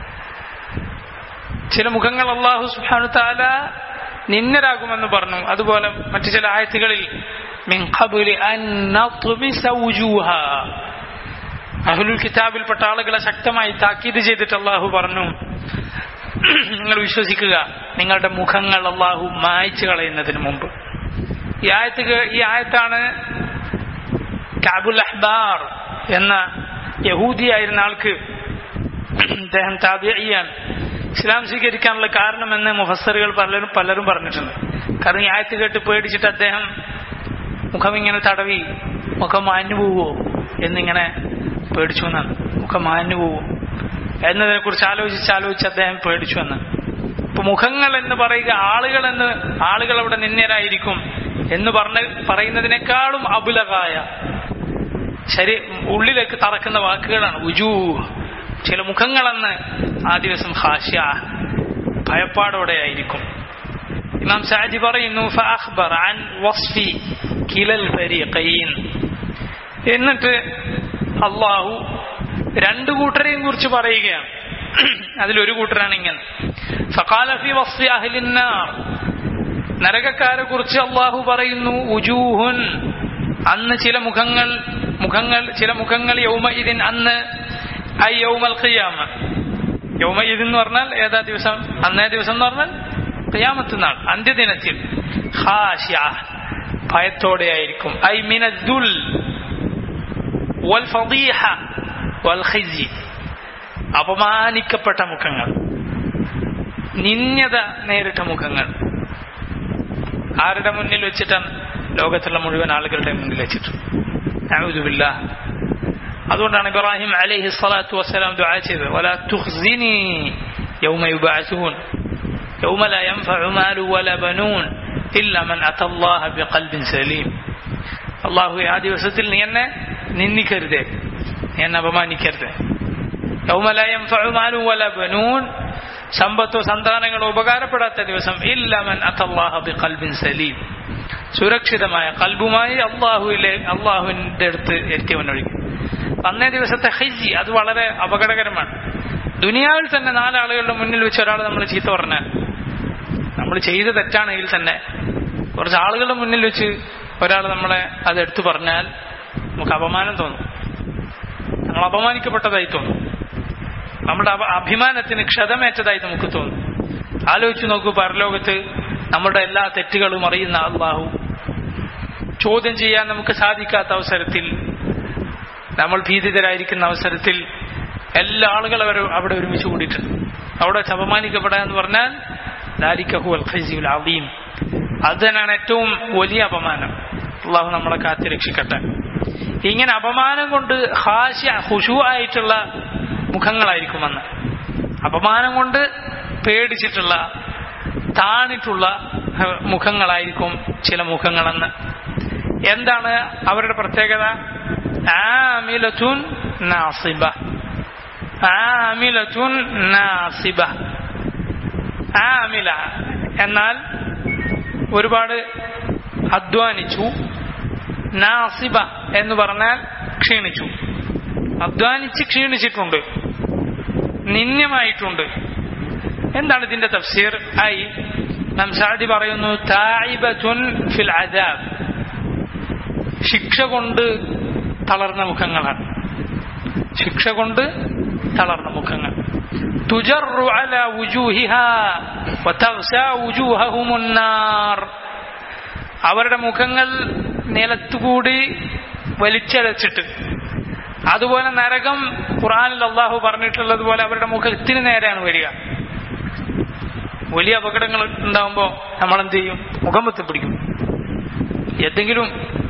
ചില മുഖങ്ങൾ അള്ളാഹു സുബ്ഹാനഹു താല നിന്നരാകുമെന്ന് പറഞ്ഞു അതുപോലെ മറ്റു ചില ആയത്തുകളിൽ മിൻ ഖബ്ലി അൻ നത്മിസ വുജൂഹ അഹ്ലുൽ കിതാബിൽപ്പെട്ട ആളുകളെ ശക്തമായി താക്കീത് ചെയ്തിട്ട് അള്ളാഹു പറഞ്ഞു നിങ്ങൾ വിശ്വസിക്കുക നിങ്ങളുടെ മുഖങ്ങൾ അള്ളാഹു മായ്ച്ചു കളയുന്നതിന് മുമ്പ് ഈ ആയത്ത് ഈ ആയത്താണ് കാബുൽ അഹ്ബാർ എന്ന യഹൂദിയായിരുന്ന ആൾക്ക് അദ്ദേഹം താബിയാണ് ഇസ്ലാം സ്വീകരിക്കാനുള്ള കാരണമെന്ന് മുഫസറുകൾ പലരും പലരും പറഞ്ഞിട്ടുണ്ട് കാരണം ഈ ആയത്ത് കേട്ട് പേടിച്ചിട്ട് അദ്ദേഹം മുഖം ഇങ്ങനെ തടവി മുഖം മാഞ്ഞു പോവോ എന്നിങ്ങനെ പേടിച്ചു എന്നാണ് മുഖം മാഞ്ഞു പോവോ എന്നതിനെ കുറിച്ച് ആലോചിച്ച് ആലോചിച്ച് അദ്ദേഹം പേടിച്ചു എന്ന് ഇപ്പൊ മുഖങ്ങൾ എന്ന് പറയുക ആളുകൾ എന്ന് ആളുകൾ അവിടെ നിന്യരായിരിക്കും എന്ന് പറഞ്ഞ പറയുന്നതിനേക്കാളും അബുലകായ ശരി ഉള്ളിലേക്ക് തറക്കുന്ന വാക്കുകളാണ് ഉജൂ ചില മുഖങ്ങളെന്ന് ആ ദിവസം ഹാഷ്യ ഭയപ്പാടോടെ ആയിരിക്കും ഇമാം സാജി പറയുന്നു ഫഅഖ്ബർ അൻ വസ്ഫി കിലൽ ഫരീഖൈൻ എന്നിട്ട് അള്ളാഹു രണ്ടു കൂട്ടരെയും കുറിച്ച് പറയുകയാണ് അതിലൊരു കൂട്ടരാണ് ഇങ്ങനെ ഫഖാല ഫി വസ്ഫി അഹ്ലിന്നാർ നരകക്കാരെ കുറിച്ച് അള്ളാഹു പറയുന്നു ഉജൂഹുൻ അന്ന് ചില മുഖങ്ങൾ മുഖങ്ങൾ ചില മുഖങ്ങൾ യൗമ ഇതിൻ അന്ന് ഐ യൗമൽ ഖിയാമ യൗമ ഇത് എന്ന് പറഞ്ഞാൽ ഏതാ ദിവസം അന്നേ ദിവസം എന്ന് പറഞ്ഞാൽ ഖിയാമത്ത് നാൾ അന്ത്യദിനത്തിൽ ഖാശിയ ഭയത്തോടെ ആയിരിക്കും ഐ മിനദ്ദുൽ വൽ ഫദീഹ വൽ ഖിസി അപമാനിക്കപ്പെട്ട മുഖങ്ങൾ നിന്യത നേരിട്ട മുഖങ്ങൾ ആരുടെ മുന്നിൽ വെച്ചിട്ടാണ് ലോകത്തുള്ള മുഴുവൻ ആളുകളുടെ മുന്നിൽ വെച്ചിട്ട് അഊദുബില്ലാ അതുകൊണ്ടാണ് ഇബ്രാഹിം അലൈഹി സ്വലാത്തു വസ്സലാം ദുആ ചെയ്തത് വലാ തുഖ്സിനി യൗമ യുബഅസൂൻ യൗമ ലാ യൻഫഉ മാലു വലാ ബനൂൻ ഇല്ല മൻ അത്തല്ലാഹ ബിഖൽബിൻ സലീം അള്ളാഹു ആ ദിവസത്തിൽ നീ എന്നെ നിന്ദിക്കരുതേ നീ എന്നെ അപമാനിക്കരുത് യൗമ ലാ യൻഫഉ മാലു വലാ ബനൂൻ സമ്പത്തോ സന്താനങ്ങളോ ഉപകാരപ്പെടാത്ത ദിവസം ഇല്ല മൻ അത്തല്ലാഹ ബിഖൽബിൻ സലീം സുരക്ഷിതമായ കൽബുമായി അള്ളാഹുവിലെ അള്ളാഹുവിന്റെ അടുത്ത് എത്തിയവനൊഴിക്കും അന്നേ ദിവസത്തെ ഹൈജി അത് വളരെ അപകടകരമാണ് ദുനിയാവിൽ തന്നെ നാലാളുകളുടെ മുന്നിൽ വെച്ച് ഒരാൾ നമ്മൾ ചീത്ത പറഞ്ഞാൽ നമ്മൾ ചെയ്ത തെറ്റാണെങ്കിൽ തന്നെ കുറച്ച് ആളുകളുടെ മുന്നിൽ വെച്ച് ഒരാൾ നമ്മളെ അത് എടുത്തു പറഞ്ഞാൽ നമുക്ക് അപമാനം തോന്നും നമ്മൾ അപമാനിക്കപ്പെട്ടതായി തോന്നും നമ്മുടെ അഭിമാനത്തിന് ക്ഷതമേറ്റതായി നമുക്ക് തോന്നും ആലോചിച്ചു നോക്കൂ പരലോകത്ത് നമ്മുടെ എല്ലാ തെറ്റുകളും അറിയുന്ന അള്ളാഹു ചോദ്യം ചെയ്യാൻ നമുക്ക് സാധിക്കാത്ത അവസരത്തിൽ നമ്മൾ ഭീതിതരായിരിക്കുന്ന അവസരത്തിൽ എല്ലാ ആളുകളും അവർ അവിടെ ഒരുമിച്ച് കൂടിയിട്ടുണ്ട് അവിടെ അപമാനിക്കപ്പെടുക എന്ന് പറഞ്ഞാൽ ദാലിക്കഹു അൽ ഖൈസിയുൽ അദീം അത് തന്നെയാണ് ഏറ്റവും വലിയ അപമാനം അള്ളാഹു നമ്മളെ കാത്തി രക്ഷിക്കട്ടെ ഇങ്ങനെ അപമാനം കൊണ്ട് ഹാസ്യ ഹുഷു ആയിട്ടുള്ള മുഖങ്ങളായിരിക്കും അന്ന് അപമാനം കൊണ്ട് പേടിച്ചിട്ടുള്ള താണിട്ടുള്ള മുഖങ്ങളായിരിക്കും ചില മുഖങ്ങളെന്ന് എന്താണ് അവരുടെ പ്രത്യേകത ആമിലത്തുൻ നാസിബ ആമിലത്തുൻ നാസിബ ആമില എന്നാൽ ഒരുപാട് അധ്വാനിച്ചു നാസിബ എന്ന് പറഞ്ഞാൽ ക്ഷീണിച്ചു അധ്വാനിച്ച് ക്ഷീണിച്ചിട്ടുണ്ട് നിന്യമായിട്ടുണ്ട് എന്താണ് ഇതിന്റെ തഫ്സീർ ഐ നാം സാദി പറയുന്നു തായിബത്തുൻ ഫിൽ അദാബ് ശിക്ഷ കൊണ്ട് തളർന്ന മുഖങ്ങളാണ് ശിക്ഷ കൊണ്ട് തളർന്ന മുഖങ്ങൾ തുജറു അല വുജൂഹിഹാ വതഗ്സാ വുജൂഹഹുമുൻ നാർ അവരുടെ മുഖങ്ങൾ നിലത്തുകൂടി വലിച്ചഴച്ചിട്ട് അതുപോലെ നരകം ഖുറാനിൽ അള്ളാഹു പറഞ്ഞിട്ടുള്ളത് പോലെ അവരുടെ മുഖത്തിന് നേരെയാണ് വരിക വലിയ അപകടങ്ങൾ ഉണ്ടാകുമ്പോൾ നമ്മൾ എന്ത് ചെയ്യും മുഖം വെത്തി പിടിക്കും എന്തെങ്കിലും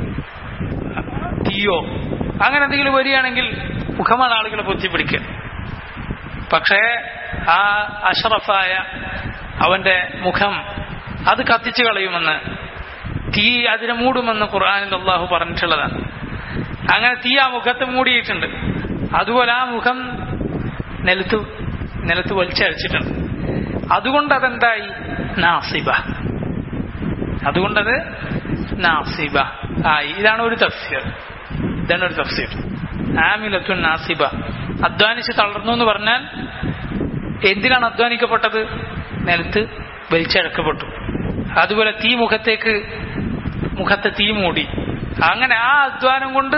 തീയോ അങ്ങനെ എന്തെങ്കിലും വരികയാണെങ്കിൽ മുഖമാണ് ആളുകളെ പൊത്തിപ്പിടിക്കുക പക്ഷേ ആ അഷറഫായ അവന്റെ മുഖം അത് കത്തിച്ചു കളയുമെന്ന് തീ അതിനെ മൂടുമെന്ന് ഖുർആാനിൽ അള്ളാഹു പറഞ്ഞിട്ടുള്ളതാണ് അങ്ങനെ തീ ആ മുഖത്തെ മൂടിയിട്ടുണ്ട് അതുപോലെ ആ മുഖം നിലത്ത് നിലത്ത് വലിച്ചഴിച്ചിട്ടുണ്ട് അതുകൊണ്ട് അതെന്തായി നാസിബ അതുകൊണ്ടത് നാസിബ ആയി ഇതാണ് ഒരു തഫ്സീർ ഇതാണ് ഒരു തഫ്സീർ ആമിലത്തുൻ നാസിബ അധ്വാനിച്ച് തളർന്നു എന്ന് പറഞ്ഞാൽ എന്തിനാണ് അധ്വാനിക്കപ്പെട്ടത് നിലത്ത് വലിച്ചഴക്കപ്പെട്ടു അതുപോലെ തീ മുഖത്തേക്ക് മുഖത്തെ തീ മൂടി അങ്ങനെ ആ അധ്വാനം കൊണ്ട്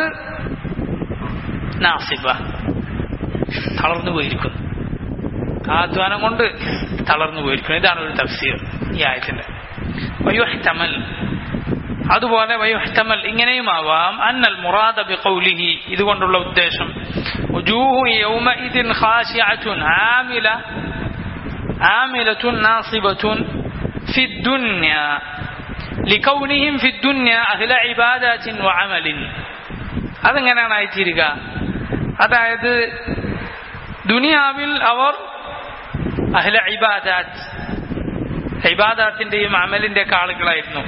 നാസിബ തളർന്നു പോയിരിക്കുന്നു ആ അധ്വാനം കൊണ്ട് തളർന്നു പോയിരിക്കുന്നു ഇതാണ് ഒരു തഫ്സീർ ഈ ആയത്തിന്റെ വയുഹ്തമൽ അതുപോലെ വയുഹ്തമൽ ഇങ്ങനെയുമാവാം അന്നൽ മുറാദ ബിഖൗലിഹി ഇതുകൊണ്ടുള്ള ഉദ്ദേശം وجوه يومئذ خاشعة عاملة عاملة ناصبة في الدنيا لكونهم في الدنيا أهل عبادات وعمل അതെങ്ങനെയാണ് ആയിത്തീരുക അതായത് ദുനിയാവിൽ അവർ അഹ്ല ഇബാദാത്ത് ഇബാദാത്തിന്റെയും അമലിന്റെ ഒക്കെ ആളുകളായിരുന്നു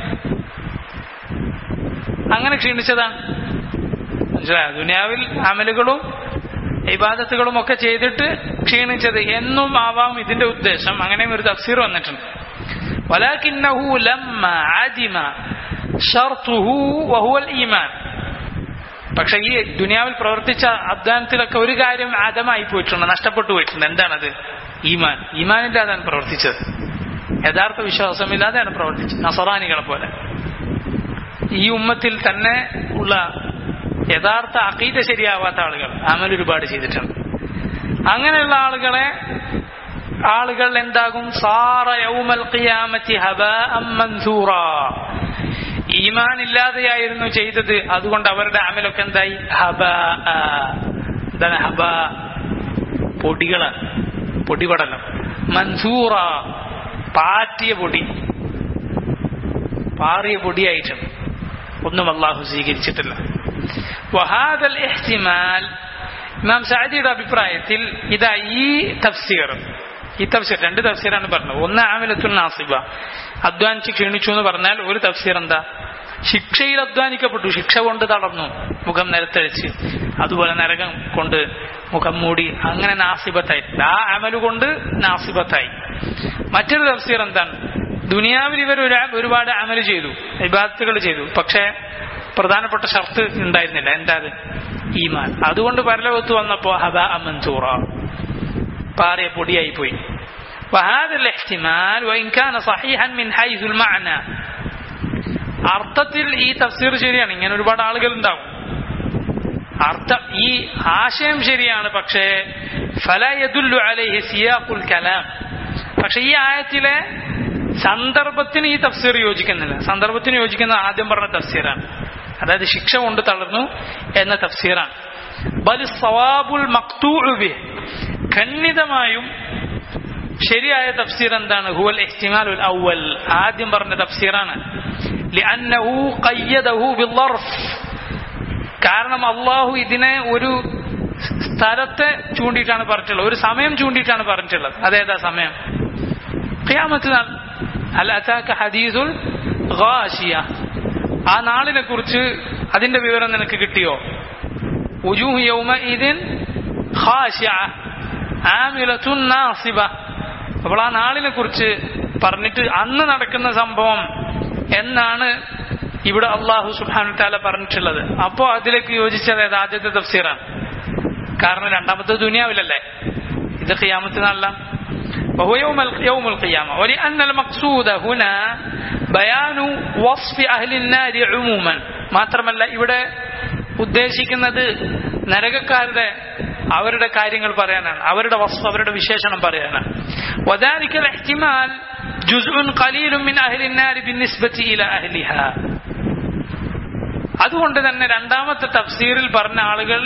അങ്ങനെ ക്ഷീണിച്ചതാണ് മനസ്സിലായോ ദുനിയാവിൽ അമലുകളും ഇബാദത്തുകളും ഒക്കെ ചെയ്തിട്ട് ക്ഷീണിച്ചത് എന്നും ആവാം ഇതിന്റെ ഉദ്ദേശം അങ്ങനെയും ഒരു തഫ്സീർ വന്നിട്ടുണ്ട് ولكنه لما عدم شرطه وهو الإيمان പക്ഷെ ഈ ദുനിയാവിൽ പ്രവർത്തിച്ച അധ്വാനത്തിലൊക്കെ ഒരു കാര്യം ആദമായി പോയിട്ടുണ്ട് നഷ്ടപ്പെട്ടു പോയിട്ടുണ്ട് എന്താണത് ഈമാൻ ഈമാനില്ലാതാണ് പ്രവർത്തിച്ചത് യഥാർത്ഥ വിശ്വാസമില്ലാതെയാണ് പ്രവർത്തിച്ചത് നസറാനികളെ പോലെ ഈ ഉമ്മത്തിൽ തന്നെ ഉള്ള യഥാർത്ഥ അക്കീത ശരിയാവാത്ത ആളുകൾ അമൽ ഒരുപാട് ചെയ്തിട്ടുണ്ട് അങ്ങനെയുള്ള ആളുകളെ ആളുകൾ എന്താകും സാറ യൗമൽ ഖിയാമത്തി ഹബാഅം മൻസൂറാ ഈമാൻ ഇല്ലാതെയായിരുന്നു ചെയ്തത് അതുകൊണ്ട് അവരുടെ അമലൊക്കെ എന്തായി ഹബ എന്താണ് ഹബ പൊടികളാണ് പൊടിപടലം മൻസൂറ പാറ്റിയ പൊടി പാറിയ പൊടിയായിട്ടുണ്ട് ഒന്നും അള്ളാഹു സ്വീകരിച്ചിട്ടില്ല വഹാദൽ ഇഹ്തിമാൽ ഇമാം സാദിയുടെ അഭിപ്രായത്തിൽ ഇതാ ഈ തഫ്സീർ ഈ തഫ്സീർ രണ്ട് തഫ്സീറാണ് പറഞ്ഞത് ഒന്ന് ആമിലത്തുൽ നാസിബ അധ്വാനിച്ച് ക്ഷീണിച്ചു എന്ന് പറഞ്ഞാൽ ഒരു തഫ്സീർ എന്താ ശിക്ഷയിൽ അധ്വാനിക്കപ്പെട്ടു ശിക്ഷ കൊണ്ട് തളർന്നു മുഖം നിരത്തഴിച്ച് അതുപോലെ നരകം കൊണ്ട് മുഖം മൂടി അങ്ങനെ നാസിബത്തായി ആ അമല് കൊണ്ട് നാസിബത്തായി മറ്റൊരു തഫ്സീർ എന്താണ് ദുനിയാവിൽ ഇവർ ഒരുപാട് അമല് ചെയ്തു ഇബാദത്തുകൾ ചെയ്തു പക്ഷേ പ്രധാനപ്പെട്ട ഷർത്ത് ഉണ്ടായിരുന്നില്ല എന്താ അത് ഈമാൻ അതുകൊണ്ട് പരലോകത്ത് വന്നപ്പോ ഹബ അമൻസൂറ പാറിയ പൊടിയായി പോയി وهذا الاحتمال وإن كان صحيحا من حيث المعنى അർത്ഥത്തിൽ ഈ തഫ്സീർ ശരിയാണ് ഇങ്ങനെ ഒരുപാട് ആളുകൾ ഉണ്ടാവും അർത്ഥം ഈ ആശയം ശരിയാണ് പക്ഷേ ഫലയദുല്ലു അലൈഹി സിയാഖുൽ കലാം പക്ഷെ ഈ ആയത്തിലെ സന്ദർഭത്തിന് ഈ തഫ്സീർ യോജിക്കുന്നില്ല സന്ദർഭത്തിന് യോജിക്കുന്ന ആദ്യം പറഞ്ഞ തഫ്സീറാണ് അതായത് ശിക്ഷ കൊണ്ട് തളർന്നു എന്ന തഫ്സീറാണ് ബൽ സവാബുൽ മക്തൂബി ഖണ്ഡിതമായും ശരിയായ തഫ്സീർ എന്താണ് ഹുവൽ ഇഹ്തിമാലുൽ അവൽ ആദ്യം പറഞ്ഞ തഫ്സീറാണ് لأنه قيده بالظرف കാരണം അള്ളാഹു ഇതിനെ ഒരു സ്ഥലത്തെ ചൂണ്ടിയിട്ടാണ് പറഞ്ഞിട്ടുള്ളത് ഒരു സമയം ചൂണ്ടിയിട്ടാണ് പറഞ്ഞിട്ടുള്ളത് അതേതാ സമയം ഖിയാമത്ത് നാൾ അൽ അതാക ഹദീസുൽ ഗാഷിയ ആ നാളിനെ കുറിച്ച് അതിന്റെ വിവരം നിനക്ക് കിട്ടിയോ ഉജൂഹ് യൗമഇദിൻ ഖാശിഅ ആമിലത്തുൻ നാസിബ അപ്പോൾ ആ നാളിനെ കുറിച്ച് പറഞ്ഞിട്ട് അന്ന് നടക്കുന്ന സംഭവം എന്നാണ് ഇവിടെ അള്ളാഹു സുബാനു താല പറഞ്ഞിട്ടുള്ളത് അപ്പോ അതിലേക്ക് യോജിച്ചത് ഏത് ആദ്യത്തെ തഫ്സീറാണ് കാരണം രണ്ടാമത്തെ ദുനിയാവിലല്ലേ ഇത് ഖിയാമത്ത് നാളിലാണ് وهو يوم يوم القيامة ولأن المقصود هنا بيان وصف أهل النار عموما മാത്രമല്ല ഇവിടെ ഉദ്ദേശിക്കുന്നത് നരകക്കാരുടെ അവരുടെ കാര്യങ്ങൾ പറയാനാണ് അവരുടെ വസ്തു അവരുടെ വിശേഷണം പറയാനാണ് وذلك الاحتمال جزء قليل من أهل النار بالنسبة إلى أهلها അതുകൊണ്ട് തന്നെ രണ്ടാമത്തെ തഫ്സീറിൽ പറഞ്ഞ ആളുകൾ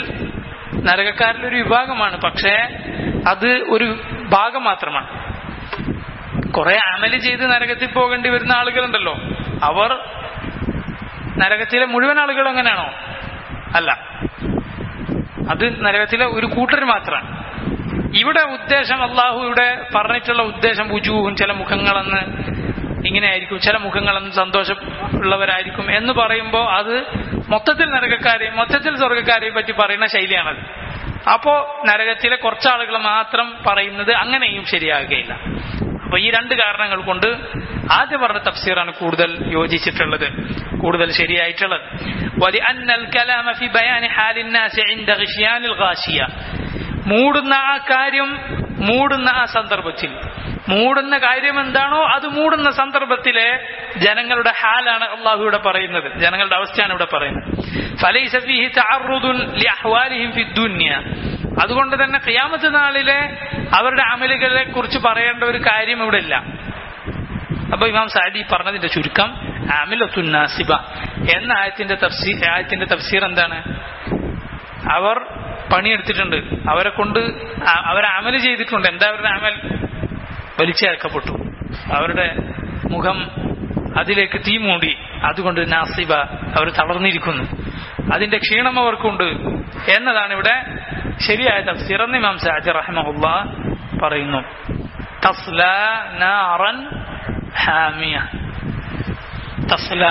നരകക്കാരിൽ ഒരു വിഭാഗമാണ് പക്ഷേ അത് ഒരു ഭാഗം മാത്രമാണ് കുറെ അമല് ചെയ്ത് നരകത്തിൽ പോകേണ്ടി വരുന്ന ആളുകളുണ്ടല്ലോ അവർ നരകത്തിലെ മുഴുവൻ ആളുകളും അങ്ങനെയാണോ അല്ല അത് നരകത്തിലെ ഒരു കൂട്ടർ മാത്രമാണ് ഇവിടെ ഉദ്ദേശം അള്ളാഹു ഇവിടെ പറഞ്ഞിട്ടുള്ള ഉദ്ദേശം ഉജൂഹും ചില മുഖങ്ങളെന്ന് ഇങ്ങനെയായിരിക്കും ചില മുഖങ്ങളെന്ന് സന്തോഷം ഉള്ളവരായിരിക്കും എന്ന് പറയുമ്പോൾ അത് മൊത്തത്തിൽ നരകക്കാരെയും മൊത്തത്തിൽ സ്വർഗക്കാരെയും പറ്റി പറയുന്ന ശൈലിയാണത് അപ്പോ നരകത്തിലെ കുറച്ചാളുകൾ മാത്രം പറയുന്നത് അങ്ങനെയും ശരിയാകുകയില്ല അപ്പൊ ഈ രണ്ട് കാരണങ്ങൾ കൊണ്ട് ആദ്യം പറഞ്ഞ തഫ്സീറാണ് കൂടുതൽ യോജിച്ചിട്ടുള്ളത് കൂടുതൽ ശരിയായിട്ടുള്ളത് وَلِأَنَّ الْكَلَامَ فِي بَيَانِ حَالِ النَّاسِ عِنْدَ غِشْيَانِ الْغَاشِيَةِ മൂടുന്ന ആ കാര്യം മൂടുന്ന ആ സന്ദർഭത്തിൽ മൂടുന്ന കാര്യം എന്താണോ അത് മൂടുന്ന സന്ദർഭത്തിലെ ജനങ്ങളുടെ ഹാലാണ് അള്ളാഹു ഇവിടെ പറയുന്നത് ജനങ്ങളുടെ അവസ്ഥയാണ് ഇവിടെ പറയുന്നത് فَلَيْسَ فِيهِ تَعَرُّضٌ لِأَحْوَالِهِمْ فِي الدُّنْيَا അതുകൊണ്ട് തന്നെ ഖിയാമത്ത് നാളിലെ അവരുടെ അമലുകളെ കുറിച്ച് പറയേണ്ട ഒരു കാര്യം ഇവിടെ ഇല്ല അപ്പൊ ഇമാം സാദി പറഞ്ഞതിന്റെ ചുരുക്കം അമിലത്തുൻ നാസിബ എന്ന ആയത്തിന്റെ തഫ്സീർ ആയത്തിന്റെ തഫ്സീർ എന്താണ് അവർ പണിയെടുത്തിട്ടുണ്ട് അവരെ കൊണ്ട് അ- അവരെ അമൽ ചെയ്തിട്ടുണ്ട് എന്താ അവരുടെ അമൽ വലിച്ചേർക്കപ്പെട്ടു അവരുടെ മുഖം അതിലേക്ക് തീ മൂടി അതുകൊണ്ട് നാസിബ അവർ തളർന്നിരിക്കുന്നു അതിന്റെ ക്ഷീണം അവർക്കുണ്ട് എന്നതാണ് ഇവിടെ ശരിയായ തഫ്സീർ എന്ന് ഇമാം സാജി റഹ്മഹുല്ല പറയുന്നു തസ്ല നാറൻ ഹാമിയ തസ്ല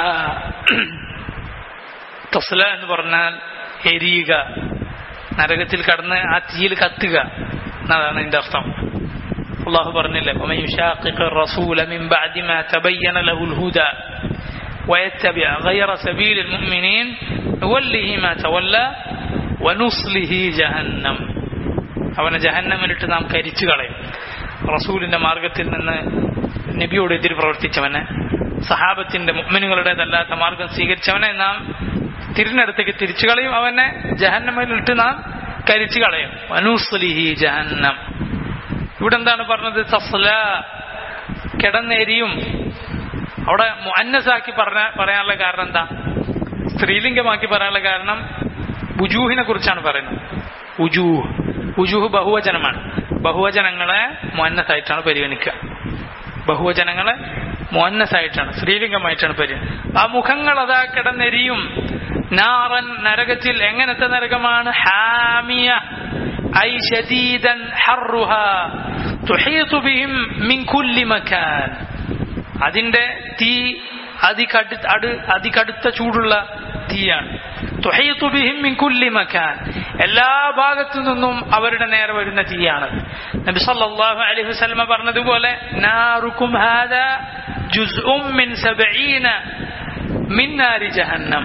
തസ്ല എന്ന് പറഞ്ഞാൽ എരിയുക നരകത്തിൽ കടന്ന് ആ തീയിൽ കത്തുക എന്നതാണ് ഇതിന്റെ അർത്ഥം അള്ളാഹു പറഞ്ഞില്ലേ ومن يشاقق الرسول من بعد ما تبين له الهدى ويتبع غير سبيل المؤمنين نوله ما تولى ونصله جهنم അവനെ ജഹന്നമിലിട്ട് നാം കരിച്ചു കളയും റസൂലിന്റെ മാർഗത്തിൽ നിന്ന് നബിയോട് എതിര് പ്രവർത്തിച്ചവനെ സഹാബത്തിന്റെ മുഅ്മിനുകളുടേതല്ലാത്ത മാർഗം സ്വീകരിച്ചവനെ നാം തിരിഞ്ഞടുത്തേക്ക് തിരിച്ചു കളയും അവനെ ജഹന്നമിലിട്ട് നാം കരിച്ചു കളയും വനൂസ്ലിഹി ജഹന്നം ഇവിടെ എന്താണ് പറഞ്ഞത് തസ്ല കിടന്നെരിയും അവിടെ മുഅന്നസാക്കി പറഞ്ഞ പറയാനുള്ള കാരണം എന്താ സ്ത്രീലിംഗമാക്കി പറയാനുള്ള കാരണം ഉജൂഹിനെ കുറിച്ചാണ് പറയുന്നത് ഉജൂഹ് ഉജൂഹ് ബഹുവചനമാണ് ബഹുവചനങ്ങളെ മുഅന്നസായിട്ടാണ് പരിഗണിക്കുക ബഹുവചനങ്ങളെ മുഅന്നസായിട്ടാണ് സ്ത്രീലിംഗമായിട്ടാണ് പരിഗണിക്കുക ആ മുഖങ്ങൾ അതാ കിടന്നെരിയും നാറൻ നരകത്തിൽ എങ്ങനത്തെ നരകമാണ് ഹാമിയ ഐ ശദീദൻ ഹർറുഹ തുഹീതു ബിഹിം മിൻ കുല്ലി മക്കാൻ അതിന്റെ തീ അതികടു അടു അതികടുത്ത ചൂടുള്ള തീയാണ് തുഹീതു ബിഹിം മിൻ കുല്ലി മക്കാൻ എല്ലാ ഭാഗത്തു നിന്നും അവരുടെ നേരെ വരുന്ന തീയാണ് നബി സല്ലല്ലാഹു അലൈഹി വസല്ലമ പറഞ്ഞതുപോലെ നാറുക്കും ഹാദാ ജുസ്ഉം മിൻ സബഈന മിൻ നാരി ജഹന്നം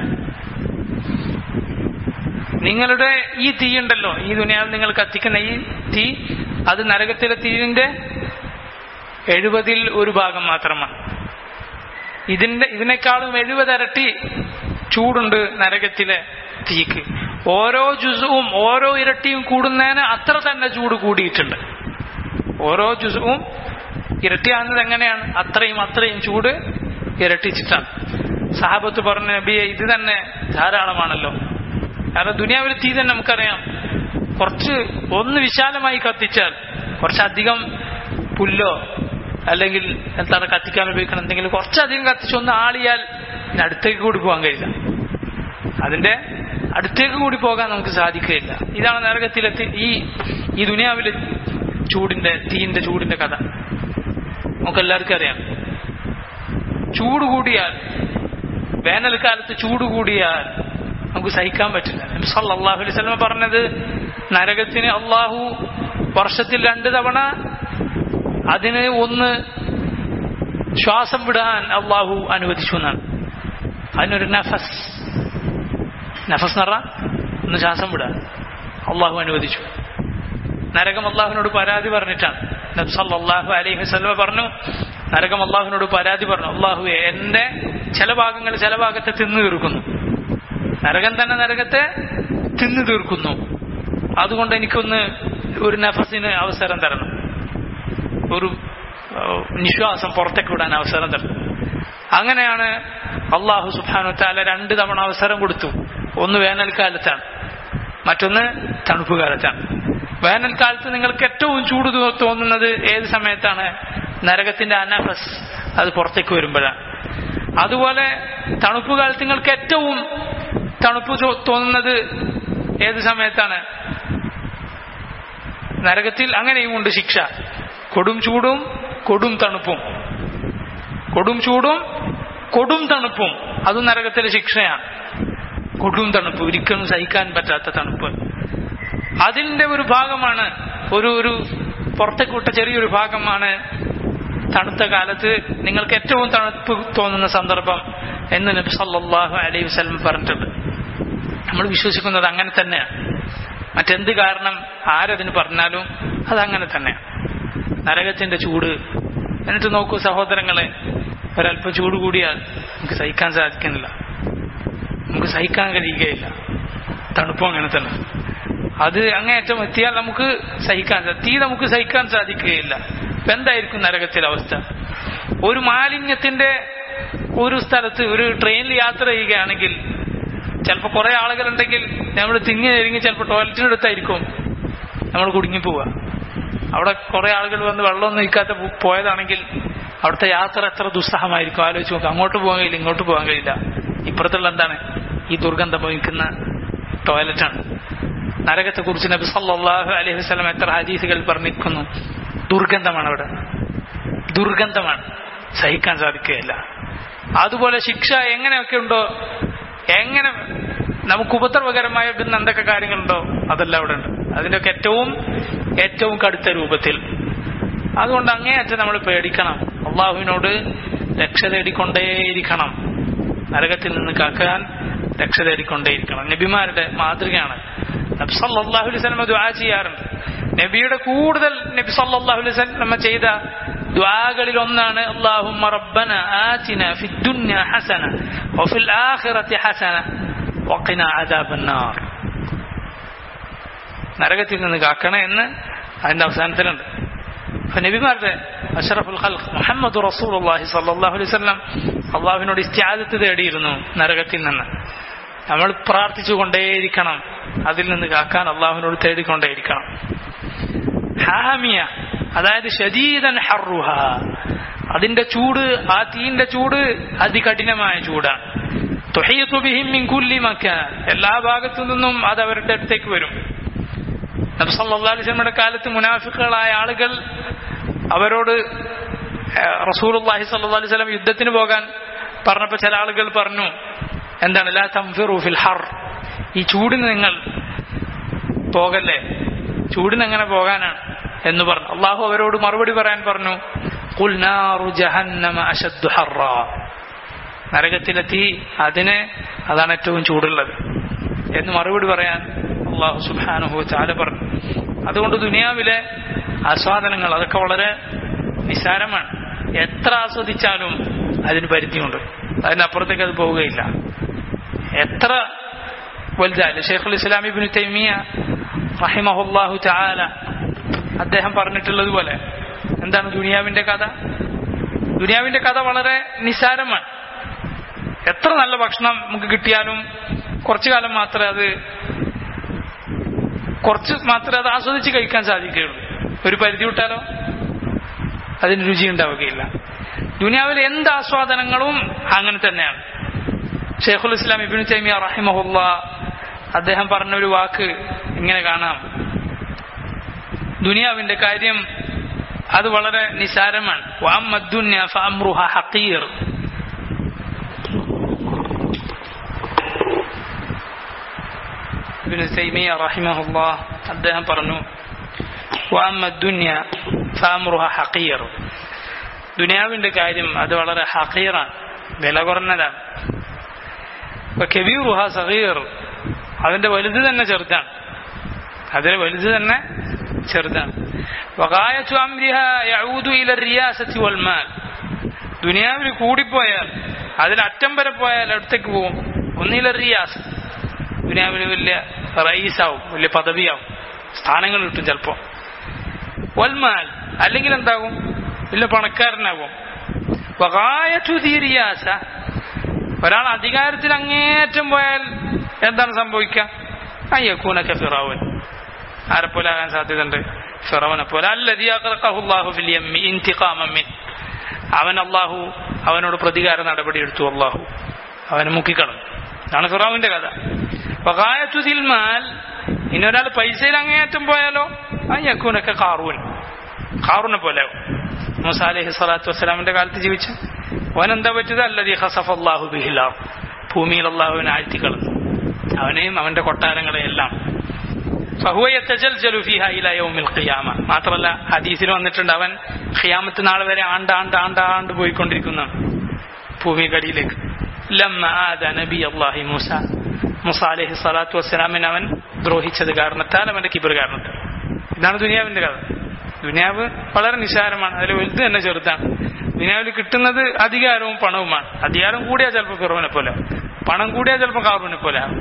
നിങ്ങളുടെ ഈ തീ ഉണ്ടല്ലോ ഈ ദുനിയാവിൽ നിങ്ങൾ കത്തിക്കുന്ന ഈ തീ അത് നരകത്തിലെ തീരിന്റെ എഴുപതിൽ ഒരു ഭാഗം മാത്രമാണ് ഇതിന്റെ ഇതിനേക്കാളും എഴുപതരട്ടി ചൂടുണ്ട് നരകത്തിലെ തീക്ക് ഓരോ ജുസുവും ഓരോ ഇരട്ടിയും കൂടുന്നതിന് അത്ര തന്നെ ചൂട് കൂടിയിട്ടുണ്ട് ഓരോ ജുസുവും ഇരട്ടിയാകുന്നത് എങ്ങനെയാണ് അത്രയും അത്രയും ചൂട് ഇരട്ടിച്ചിട്ടാണ് സഹാബത്ത് പറഞ്ഞ നബിയെ ഇത് തന്നെ ധാരാളമാണല്ലോ കാരണം ദുനിയാവിലെ തീ തന്നെ നമുക്കറിയാം കുറച്ച് ഒന്ന് വിശാലമായി കത്തിച്ചാൽ കുറച്ചധികം പുല്ലോ അല്ലെങ്കിൽ എന്താണ് കത്തിക്കാൻ ഉപയോഗിക്കണം എന്തെങ്കിലും കുറച്ചധികം കത്തിച്ച് ഒന്ന് ആളിയാൽ പിന്നെ അടുത്തേക്ക് കൂടി പോകാൻ കഴിയില്ല അതിന്റെ അടുത്തേക്ക് കൂടി പോകാൻ നമുക്ക് സാധിക്കുകയില്ല ഇതാണ് നരകത്തിലെ തി- ഈ ഈ ദുനിയാവിലെ ചൂടിന്റെ തീന്റെ ചൂടിന്റെ കഥ നമുക്ക് എല്ലാവർക്കും അറിയാം ചൂട് കൂടിയാൽ വേനൽക്കാലത്ത് ചൂട് കൂടിയാൽ നമുക്ക് സഹിക്കാൻ പറ്റില്ല നബി സല്ലല്ലാഹു അലൈഹി വസല്ലം പറഞ്ഞത് നരകത്തിന് അള്ളാഹു വർഷത്തിൽ രണ്ട് തവണ അതിന് ഒന്ന് ശ്വാസം വിടാൻ അള്ളാഹു അനുവദിച്ചു എന്നാണ് അതിനൊരു നഫസ് നഫസ് എന്ന് പറഞ്ഞാൽ ഒന്ന് ശ്വാസം വിടാൻ അള്ളാഹു അനുവദിച്ചു നരകം അള്ളാഹുവിനോട് പരാതി പറഞ്ഞിട്ടാണ് നബി സല്ലല്ലാഹു അലൈഹി വസല്ലം പറഞ്ഞു നരകം അള്ളാഹുവിനോട് പരാതി പറഞ്ഞു അള്ളാഹുവെ എന്റെ ചില ഭാഗങ്ങൾ ചില ഭാഗത്തെ തിന്നു തീർക്കുന്നു നരകം തന്നെ നരകത്തെ തിന്നു തീർക്കുന്നു അതുകൊണ്ട് എനിക്കൊന്ന് ഒരു നഫസിന് അവസരം തരണം ഒരു ഏഹ്, നിശ്വാസം പുറത്തേക്ക് വിടാൻ അവസരം തരണം അങ്ങനെയാണ് അള്ളാഹു സുബാനു താല രണ്ട് തവണ അവസരം കൊടുത്തു ഒന്ന് വേനൽക്കാലത്താണ് മറ്റൊന്ന് തണുപ്പ് കാലത്താണ് വേനൽക്കാലത്ത് നിങ്ങൾക്ക് ഏറ്റവും ചൂട് തോ- തോന്നുന്നത് ഏത് സമയത്താണ് നരകത്തിന്റെ അനഫസ് അത് പുറത്തേക്ക് വരുമ്പോഴാണ് അതുപോലെ തണുപ്പ് കാലത്ത് നിങ്ങൾക്ക് ഏറ്റവും തണുപ്പ് തോ- തോന്നുന്നത് ഏത് സമയത്താണ് നരകത്തിൽ അങ്ങനെയും ഉണ്ട് ശിക്ഷ കൊടും ചൂടും കൊടും തണുപ്പും കൊടും ചൂടും കൊടും തണുപ്പും അതും നരകത്തിലെ ശിക്ഷയാണ് കൊടും തണുപ്പ് ഒരിക്കലും സഹിക്കാൻ പറ്റാത്ത തണുപ്പ് അതിന്റെ ഒരു ഭാഗമാണ് ഒരു ഒരു പുറത്തേക്ക് വിട്ട ചെറിയൊരു ഭാഗമാണ് തണുത്ത കാലത്ത് നിങ്ങൾക്ക് ഏറ്റവും തണുപ്പ് തോന്നുന്ന സന്ദർഭം എന്ന് നബി സല്ലല്ലാഹു അലൈഹി വസല്ലം പറഞ്ഞിട്ടുണ്ട് നമ്മൾ വിശ്വസിക്കുന്നത് അങ്ങനെ തന്നെയാണ് മറ്റെന്ത് കാരണം ആരതിന് പറഞ്ഞാലും അതങ്ങനെ തന്നെയാണ് നരകത്തിന്റെ ചൂട് എന്നിട്ട് നോക്കൂ സഹോദരങ്ങളെ ഒരല്പം ചൂട് കൂടിയാൽ നമുക്ക് സഹിക്കാൻ സാധിക്കുന്നില്ല നമുക്ക് സഹിക്കാൻ കഴിയുകയില്ല തണുപ്പും അങ്ങനെ തന്നെ അത് അങ്ങേയറ്റം എത്തിയാൽ നമുക്ക് സഹിക്കാൻ സാ- തീ നമുക്ക് സഹിക്കാൻ സാധിക്കുകയില്ല ഇപ്പൊ എന്തായിരിക്കും നരകത്തിലെ അവസ്ഥ ഒരു മാലിന്യത്തിന്റെ ഒരു സ്ഥലത്ത് ഒരു ട്രെയിനിൽ യാത്ര ചെയ്യുകയാണെങ്കിൽ ചിലപ്പോൾ കുറെ ആളുകളുണ്ടെങ്കിൽ നമ്മൾ തിങ്ങി ഞെരുങ്ങി ചിലപ്പോൾ ടോയ്ലറ്റിനടുത്തായിരിക്കും നമ്മൾ കുടുങ്ങി പോവുക അവിടെ കുറെ ആളുകൾ വന്ന് വെള്ളമൊന്നും നിൽക്കാത്ത പോ- പോയതാണെങ്കിൽ അവിടുത്തെ യാത്ര എത്ര ദുസ്സഹമായിരിക്കും ആലോചിച്ച് നോക്കുക അങ്ങോട്ട് പോകാൻ കഴിയില്ല ഇങ്ങോട്ട് പോകാൻ കഴിയില്ല ഇപ്പുറത്തുള്ള എന്താണ് ഈ ദുർഗന്ധം വഹിക്കുന്ന ടോയ്ലറ്റാണ് നരകത്തെ കുറിച്ച് നബി സല്ലല്ലാഹു അലൈഹി വസല്ലം എത്ര ഹദീസുകൾ പറഞ്ഞിരിക്കുന്നു ദുർഗന്ധമാണ് അവിടെ ദുർഗന്ധമാണ് സഹിക്കാൻ സാധിക്കുകയില്ല അതുപോലെ ശിക്ഷ എങ്ങനെയൊക്കെ ഉണ്ടോ എങ്ങനെ നമുക്ക് ഉപദ്രവകരമായ പിന്നെ എന്തൊക്കെ കാര്യങ്ങളുണ്ടോ അതെല്ലാം അവിടെ ഉണ്ട് അതിൻ്റെയൊക്കെ ഏറ്റവും ഏറ്റവും കടുത്ത രൂപത്തിൽ അതുകൊണ്ട് അങ്ങേയറ്റം നമ്മൾ പേടിക്കണം അള്ളാഹുവിനോട് രക്ഷ തേടിക്കൊണ്ടേയിരിക്കണം നരകത്തിൽ നിന്ന് കാക്കാൻ രക്ഷ തേടിക്കൊണ്ടേയിരിക്കണം നബിമാരുടെ മാതൃകയാണ് നബി സല്ലല്ലാഹു അലൈഹി വസല്ലം ദുആ ചെയ്യാറുണ്ട് നബിയുടെ കൂടുതൽ നബി സല്ലല്ലാഹു അലൈഹി വസല്ലം ചെയ്ത ദുആകളിൽ ഒന്നാണ് അല്ലാഹുമ്മ റബ്ബന ആതിന ഫിദ് ദുനിയ ഹസന വഫിൽ ആഖിറതി ഹസന വഖിന അദാബന്നാർ നരകത്തിൽ നിന്ന് കാക്കണേ എന്ന് അതിന്റെ അവസാനത്തിലുണ്ട് അപ്പൊ നബിമാരുടെ അഷറഫുൽ ഖൽഖ് മുഹമ്മദ് റസൂലുള്ളാഹി സ്വല്ലല്ലാഹു അലൈഹി വസല്ലം അള്ളാഹുവിനോട് ഇസ്തിയാദത്ത് തേടിയിരുന്നു നരകത്തിൽ നിന്ന് നമ്മൾ പ്രാർത്ഥിച്ചു കൊണ്ടേയിരിക്കണം അതിൽ നിന്ന് കാക്കാൻ അള്ളാഹുവിനോട് തേടിക്കൊണ്ടേയിരിക്കണം ഹാമിയ അതായത് ശരീരൻ ഹറുഹ അതിന്റെ ചൂട് ആ തീന്റെ ചൂട് അതികഠിനമായ ചൂടാണ് തുഹയ്യത്തു ബിഹിം മിൻ കുല്ലി മക്കാൻ എല്ലാ ഭാഗത്തു നിന്നും അത് അവരുടെ അടുത്തേക്ക് വരും നബി സല്ലല്ലാഹു അലൈഹി വസല്ലമയുടെ കാലത്ത് മുനാഫിക്കുകളായ ആളുകൾ അവരോട് ഏഹ്, റസൂലുള്ളാഹി സല്ലല്ലാഹു അലൈഹി വസല്ലം യുദ്ധത്തിന് പോകാൻ പറഞ്ഞപ്പോൾ ചില ആളുകൾ പറഞ്ഞു എന്താണ് ലാ തംഫിറു ഫിൽ ഹർ ഈ ചൂടിന് നിങ്ങൾ പോകല്ലേ ചൂടിന് എങ്ങനെ പോകാനാണ് എന്ന് പറഞ്ഞു അള്ളാഹു അവരോട് മറുപടി പറയാൻ പറഞ്ഞു "ഖുൽ നാറു ജഹന്നമ അശദ്ദു ഹർറാ." നരകത്തിലെ തീ അതിന് അതാണ് ഏറ്റവും ചൂടുള്ളത് എന്ന് മറുപടി പറയാൻ അള്ളാഹു സുബാനുഹു ചാല പറഞ്ഞു അതുകൊണ്ട് ദുനിയാവിലെ ആസ്വാദനങ്ങൾ അതൊക്കെ വളരെ നിസാരമാണ് എത്ര ആസ്വദിച്ചാലും അതിന് പരിധിയുണ്ട് അതിനപ്പുറത്തേക്ക് അത് പോവുകയില്ല എത്ര വലുതായാലും ഷെയ്ഖുൽ ഇസ്ലാം ഇബിന് തൈമിയ റഹിമഹുല്ലാഹു ചാല അദ്ദേഹം പറഞ്ഞിട്ടുള്ളത് പോലെ എന്താണ് ദുനിയാവിന്റെ കഥ ദുനിയാവിന്റെ കഥ വളരെ നിസാരമാണ് എത്ര നല്ല ഭക്ഷണം നമുക്ക് കിട്ടിയാലും കുറച്ചു കാലം മാത്രമേ അത് കുറച്ച് മാത്രമേ അത് ആസ്വദിച്ച് കഴിക്കാൻ സാധിക്കുകയുള്ളൂ ഒരു പരിധി വിട്ടാലോ അതിന് രുചി ഉണ്ടാവുകയില്ല ദുനിയാവിലെ എന്ത് ആസ്വാദനങ്ങളും അങ്ങനെ തന്നെയാണ് ഷെയ്ഖുൽ ഇസ്ലാം ഇബിൻ തൈമിയ റഹിമഹുല്ല അദ്ദേഹം പറഞ്ഞ ഒരു വാക്ക് ഇങ്ങനെ കാണാം ദുനിയാവിന്റെ കാര്യം അത് വളരെ നിസാരമാണ് വഅമ്മ ദുന്യ ഫഅംറുഹ ഹഖീർ ഇബ്നു തൈമിയ റഹിമഹുല്ലാഹ് അദ്ദേഹം പറഞ്ഞു വഅമ്മ ദുന്യ ഫഅംറുഹ ഹഖീർ ദുനിയാവിന്റെ കാര്യം അത് വളരെ ഹഖീറാണ് വില കുറഞ്ഞതാണ് കബീറുഹ സഗീർ അതിന്റെ വലുത് തന്നെ ചെറുതാണ് അതിലെ വലുത് തന്നെ ചെറുതാണ് വകായത്തു അംരിഹ യഊദു ഇല റിയാസത്തി വൽ മാൽ ദുനിയാവിൽ കൂടിപ്പോയാൽ അതിൽ അറ്റം വരെ പോയാൽ അടുത്തേക്ക് പോകും ഒന്നിലെ റിയാസ് ദുനിയാവിൽ വലിയ റൈസാവും വലിയ പദവിയാവും സ്ഥാനങ്ങൾ കിട്ടും ചിലപ്പോ വൽമാൽ അല്ലെങ്കിൽ എന്താകും വലിയ പണക്കാരനാകും വകായത്തു ദി റിയാസ ഒരാൾ അധികാരത്തിൽ അങ്ങേറ്റം പോയാൽ എന്താണ് സംഭവിക്കുക അയ്യക്കൂനൊക്കെ ഫിറാവൻ ആരെപ്പോലെ ആകാൻ സാധ്യതയുണ്ട് ഫിറവനെ പോലെ അല്ലതി അഖറഖഹു അല്ലാഹു ഫിൽ യമ്മി ഇന്തിഖാമൻ മിൻ അവൻ അള്ളാഹു അവനോട് പ്രതികാര നടപടി എടുത്തു അള്ളാഹു അവനെ മുക്കിക്കളഞ്ഞു ഇതാണ് ഫിറാവിന്റെ കഥ വകായത്തുതിൽ മാൽ ഇനി ഒരാൾ പൈസയിൽ അങ്ങേയറ്റം പോയാലോ ആ യക്കൂനൊക്കെ കാറൂൻ കാറൂനെ പോലെ മൂസ അലഹി സ്വലാത്തു വസ്സലാമിന്റെ കാലത്ത് ജീവിച്ച അവൻ എന്താ പറ്റിയത് അല്ലതി ഹസഫ് അള്ളാഹു ബിഹിലാ ഭൂമിയിൽ അള്ളാഹുവിനെ ആഴ്ത്തിക്കളഞ്ഞു അവനെയും അവന്റെ കൊട്ടാരങ്ങളെയും എല്ലാം ഫഹുവ യത്തജൽജലു ഫീഹ ഇലാ യൗമിൽ ഖിയാമ മാത്രമല്ല ഹദീസിൽ വന്നിട്ടുണ്ട് അവൻ ഖിയാമത്ത് നാൾ വരെ ആണ്ട് ആണ്ട് ആണ്ട് ആണ്ട് പോയിക്കൊണ്ടിരിക്കുന്ന ഭൂമിക്കടിയിലേക്ക് ലമ്മ ആദ നബി അള്ളാഹി മൂസ മൂസ അലൈഹി സ്വലാത്തു വസ്സലാമിനെ അവൻ ദ്രോഹിച്ചത് കാരണത്താൽ അവന്റെ കിബർ കാരണത്താൽ ഇതാണ് ദുനിയാവിന്റെ കഥ ദുനിയാവ് വളരെ നിസ്സാരമാണ് അതിൽ വലുത് തന്നെ ചെറുതാണ് ദുനിയാവിൽ കിട്ടുന്നത് അധികാരവും പണവുമാണ് അധികാരം കൂടിയാൽ ചിലപ്പോൾ ഫിറോവിനെ പോലെ ആവും. പണം കൂടിയാൽ ചിലപ്പോൾ കാറൂനെ പോലെ ആവും.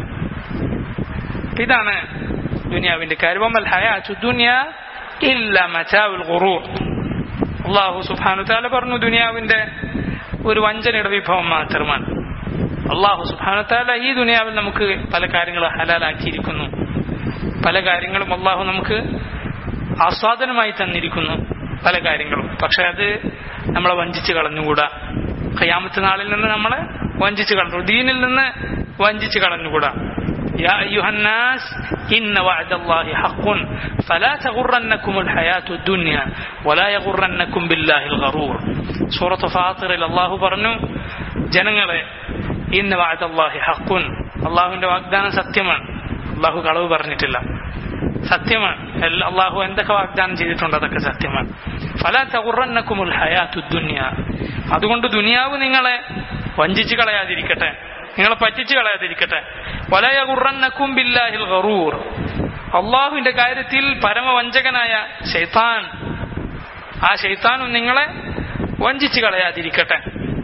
ഇതാണ് ദുനിയാവിന്റെ കാര്യം ഹയാത്തു ദുനിയ ഇല്ല മച്ചാവുൽ ഖുറൂർ അള്ളാഹു സുബ്ഹാനഹു തആല പറഞ്ഞു ദുനിയാവിന്റെ ഒരു വഞ്ചനയുടെ വിഭവം മാത്രമാണ് അള്ളാഹു സുബ്ഹാനഹു തആല ഈ ദുനിയാവിൽ നമുക്ക് പല കാര്യങ്ങളും ഹലാലാക്കിയിരിക്കുന്നു പല കാര്യങ്ങളും അള്ളാഹു നമുക്ക് ആസ്വാദനമായി തന്നിരിക്കുന്നു പല കാര്യങ്ങളും പക്ഷെ അത് നമ്മളെ വഞ്ചിച്ച് കളഞ്ഞുകൂടാ ഖിയാമത്ത് നാളിൽ നിന്ന് നമ്മളെ വഞ്ചിച്ച് കളഞ്ഞു ദീനിൽ നിന്ന് വഞ്ചിച്ച് കളഞ്ഞുകൂടാ يا أيها الناس إن وعد الله حق فلا تغرنكم الحياة الدنيا ولا يغرنكم بالله الغرور سورة فاطر الله പറഞ്ഞു ജനങ്ങളെ ഇന്ന് വാഴ അള്ളാഹി ഹക്കുൻ അള്ളാഹുവിന്റെ വാഗ്ദാനം സത്യമാണ് അള്ളാഹു കളവ് പറഞ്ഞിട്ടില്ല സത്യമാണ് എല്ലാ- അള്ളാഹു എന്തൊക്കെ വാഗ്ദാനം ചെയ്തിട്ടുണ്ട് അതൊക്കെ സത്യമാണ് ഫല തകുറന്നക്കുമുൽ ഹയാത്തു ദുനിയ അതുകൊണ്ട് ദുനിയാവ് നിങ്ങളെ വഞ്ചിച്ചു കളയാതിരിക്കട്ടെ നിങ്ങളെ പറ്റിച്ചു കളയാതിരിക്കട്ടെ വലയ കുറന്നക്കും ബില്ലാഹിൽ ഗറൂർ അള്ളാഹുവിന്റെ കാര്യത്തിൽ പരമവഞ്ചകനായ ഷെയ്ത്താൻ ആ ഷെയ്ത്താനും നിങ്ങളെ വഞ്ചിച്ചു കളയാതിരിക്കട്ടെ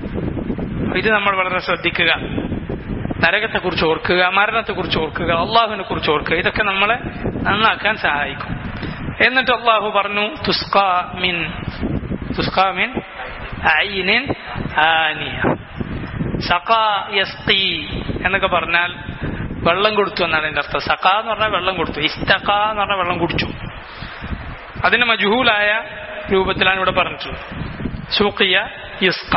ഇത് നമ്മൾ വളരെ ശ്രദ്ധിക്കുക നരകത്തെ കുറിച്ച് ഓർക്കുക മരണത്തെ കുറിച്ച് ഓർക്കുക അള്ളാഹുവിനെ കുറിച്ച് ഓർക്കുക ഇതൊക്കെ നമ്മളെ നന്നാക്കാൻ സഹായിക്കും എന്നിട്ട് അള്ളാഹു പറഞ്ഞു തുസ്കാ മിൻ തുസ്കാ മിൻ ഐനിൻ ആനിയ സഖാ യസ്കി എന്നൊക്കെ പറഞ്ഞാൽ വെള്ളം കൊടുത്തു എന്നാണ് എന്റെ അർത്ഥം സഖ എന്ന് പറഞ്ഞാൽ വെള്ളം കൊടുത്തു ഇസ്തഖ എന്ന് പറഞ്ഞാൽ വെള്ളം കുടിച്ചു അതിന് മജുഹൂലായ രൂപത്തിലാണ് ഇവിടെ പറഞ്ഞിട്ടുള്ളത് സൂഖിയ യുസ്ക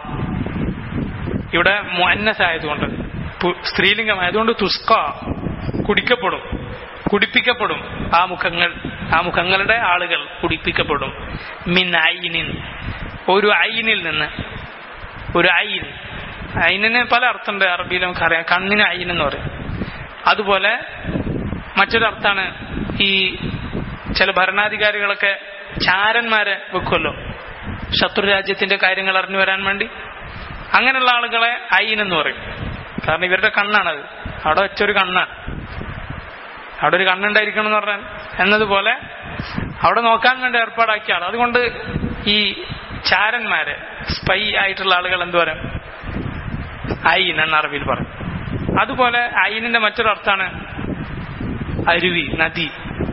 ഇവിടെ മുഅന്നസ് ആയതുകൊണ്ട് പു- സ്ത്രീലിംഗമായതുകൊണ്ട് തുസ്ക കുടിക്കപ്പെടും കുടിപ്പിക്കപ്പെടും ആ മുഖങ്ങൾ ആ മുഖങ്ങളുടെ ആളുകൾ കുടിപ്പിക്കപ്പെടും മിൻ ഐനിൻ ഒരു ഐനിൽ നിന്ന് ഒരു ഐൻ ഐനിന് പല അർത്ഥമുണ്ട് അറബിയിൽ നമുക്ക് അറിയാം കണ്ണിന് ഐൻ എന്ന് പറയും അതുപോലെ മറ്റൊരു അർത്ഥാണ് ഈ ചില ഭരണാധികാരികളൊക്കെ ചാരന്മാരെ വെക്കുമല്ലോ ശത്രു രാജ്യത്തിന്റെ കാര്യങ്ങൾ അറിഞ്ഞു വരാൻ വേണ്ടി അങ്ങനെയുള്ള ആളുകളെ ഐൻ എന്ന് പറയും കാരണം ഇവരുടെ കണ്ണാണത് അവിടെ വെച്ചൊരു കണ്ണാണ് അവിടെ ഒരു കണ്ണുണ്ടായിരിക്കണം എന്ന് പറഞ്ഞാൽ എന്നതുപോലെ അവിടെ നോക്കാൻ വേണ്ടി ഏർപ്പാടാക്കിയ ആൾ അതുകൊണ്ട് ഈ ചാരന്മാര് സ്പൈ ആയിട്ടുള്ള ആളുകൾ എന്ത് പറയും ഐൻ എന്ന അറബിയിൽ പറയും അതുപോലെ ഐനിന്റെ മറ്റൊരു അർത്ഥാണ് അരുവി നദി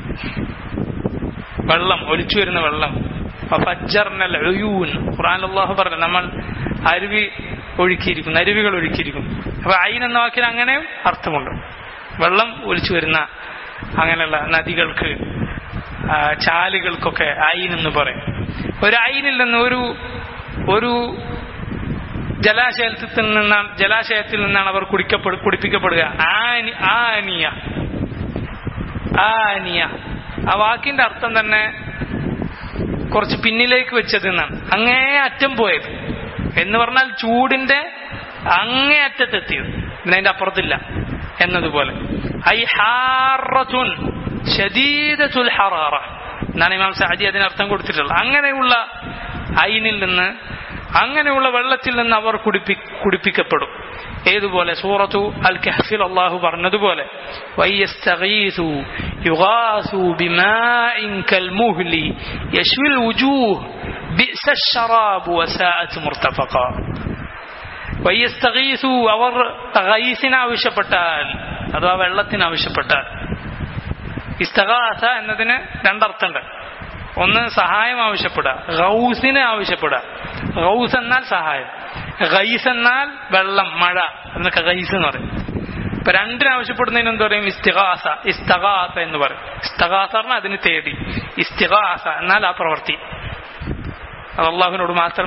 വെള്ളം ഒലിച്ചു വരുന്ന വെള്ളം ഫജ്ജർനൽ ഉയൂൻ ഖുർആൻ അല്ലാഹു പറഞ്ഞു നമ്മൾ അരുവി ഒഴുക്കിയിരിക്കുന്നു അരുവികൾ ഒഴുക്കിയിരിക്കുന്നു അപ്പൊ ഐൻ എന്ന വാക്കിന് അങ്ങനെയും അർത്ഥമുണ്ട് വെള്ളം ഒലിച്ചു വരുന്ന അങ്ങനെയുള്ള നദികൾക്ക് ആ, ചാലുകൾക്കൊക്കെ ഐൻ എന്ന് പറയും ഒരു ഐനിൽ നിന്ന് ഒരു ഒരു ജലാശയത്തിൽ നിന്നാണ് ജലാശയത്തിൽ നിന്നാണ് അവർ കുടിക്കപ്പെടു കുടിപ്പിക്കപ്പെടുക ആനി ആനിയ ആനിയ ആ വാക്കിന്റെ അർത്ഥം തന്നെ കുറച്ച് പിന്നിലേക്ക് വെച്ചത് എന്നാണ് അങ്ങേ അറ്റം പോയത് എന്ന് പറഞ്ഞാൽ ചൂടിന്റെ അങ്ങേ അറ്റത്തെത്തിയത് ഇതിനതിന്റെ അപ്പുറത്തില്ല എന്നതുപോലെ ഐ ഹാറത്തുൻ ഷദീദത്തുൽ ഹറാറ എന്നാണ് ഇമാം സഅദി അതിനർത്ഥം കൊടുത്തിട്ടുള്ളത് അങ്ങനെയുള്ള ഐനിൽ നിന്ന് അങ്ങനെയുള്ള വെള്ളത്തിൽ നിന്ന് അവർ കുടിപ്പി കുടിപ്പിക്കപ്പെടും ഏതുപോലെ സൂറത്തു അൽ കഹ്ഫിൽ അള്ളാഹു പറഞ്ഞതുപോലെ വയ്യസ്തഗീസു യുഗാസു ബിമാഇൻ കൽമുഹ്ലി യശ്വിൽ വുജൂഹ് ബിഅസ الشراب وساءت مرتفقا വയ്യസ്തഗീസു അവർ ഗൈസിന് ആവശ്യപ്പെട്ടാൽ അഥവാ വെള്ളത്തിന് ആവശ്യപ്പെട്ടാൽ ഇസ്തഗാസ എന്നതിന് രണ്ടർത്ഥമുണ്ട് ഒന്ന് സഹായം ആവശ്യപ്പെടുക ഗൗസിന് ആവശ്യപ്പെടുക ഗൗസ് എന്നാൽ സഹായം ഗൈസ് എന്നാൽ വെള്ളം മഴ എന്നൊക്കെ ഗൈസ് എന്ന് പറയും ഇപ്പൊ രണ്ടിന് ആവശ്യപ്പെടുന്നതിന് എന്ത് പറയും ഇസ്തിഗാസ ഇസ്തഗാസ എന്ന് പറയും ഇസ്തഗാസ പറഞ്ഞാൽ അതിന് തേടി ഇസ്തിഗാസ എന്നാൽ ആ പ്രവൃത്തി അത് അള്ളാഹുവിനോട് മാത്രമേ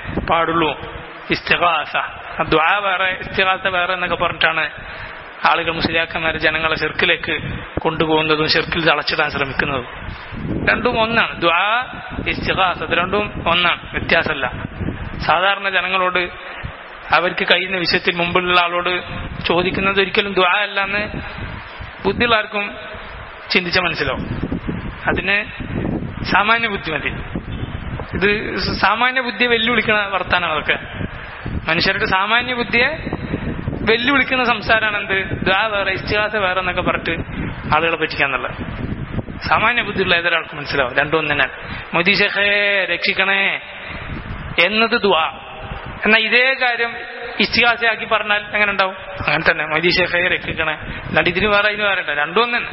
പാടുള്ളൂ ഇസ്തിഹാസ ദ്വാ വേറെ ഇസ്തിഹാസ വേറെ എന്നൊക്കെ പറഞ്ഞിട്ടാണ് ആളുകൾ മുസ്ലിയാക്കന്മാർ ജനങ്ങളെ ചെറുക്കിലേക്ക് കൊണ്ടുപോകുന്നതും ചെറുക്കിൽ തളച്ചിടാൻ ശ്രമിക്കുന്നതും രണ്ടും ഒന്നാണ് ദ്വാ ഇസ്തിഹാസ ഇത് രണ്ടും ഒന്നാണ് വ്യത്യാസമല്ല സാധാരണ ജനങ്ങളോട് അവർക്ക് കഴിയുന്ന വിഷയത്തിൽ മുമ്പിലുള്ള ആളോട് ചോദിക്കുന്നത് ഒരിക്കലും ദ്വാ അല്ല എന്ന് ബുദ്ധിയുള്ള ആർക്കും ചിന്തിച്ച മനസ്സിലാവും അതിന് സാമാന്യ ബുദ്ധി മതി ഇത് സാമാന്യ ബുദ്ധിയെ വെല്ലുവിളിക്കുന്ന വർത്താനം അതൊക്കെ മനുഷ്യരുടെ സാമാന്യ ബുദ്ധിയെ വെല്ലുവിളിക്കുന്ന സംസാരമാണ് എന്ത് ദ്വാ വേറെ ഇസ്തിഹാസ വേറെ എന്നൊക്കെ പറഞ്ഞിട്ട് ആളുകളെ പറ്റിക്കാന്നുള്ളത് സാമാന്യ ബുദ്ധിയുള്ള ഏതൊരാൾക്ക് മനസ്സിലാവും രണ്ടും ഒന്നിനാണ് മൊദി ഷെഖേ രക്ഷിക്കണേ എന്നത് ദ്വാ എന്നാൽ ഇതേ കാര്യം ഇസ്തിഹാസയാക്കി പറഞ്ഞാൽ എങ്ങനെ ഉണ്ടാവും അങ്ങനെ തന്നെ മൊദി ഷെഖേ രക്ഷിക്കണേ അല്ലാണ്ട് ഇതിന് വേറെ ഇതിന് വേറെ ഉണ്ടാവും രണ്ടും ഒന്നെ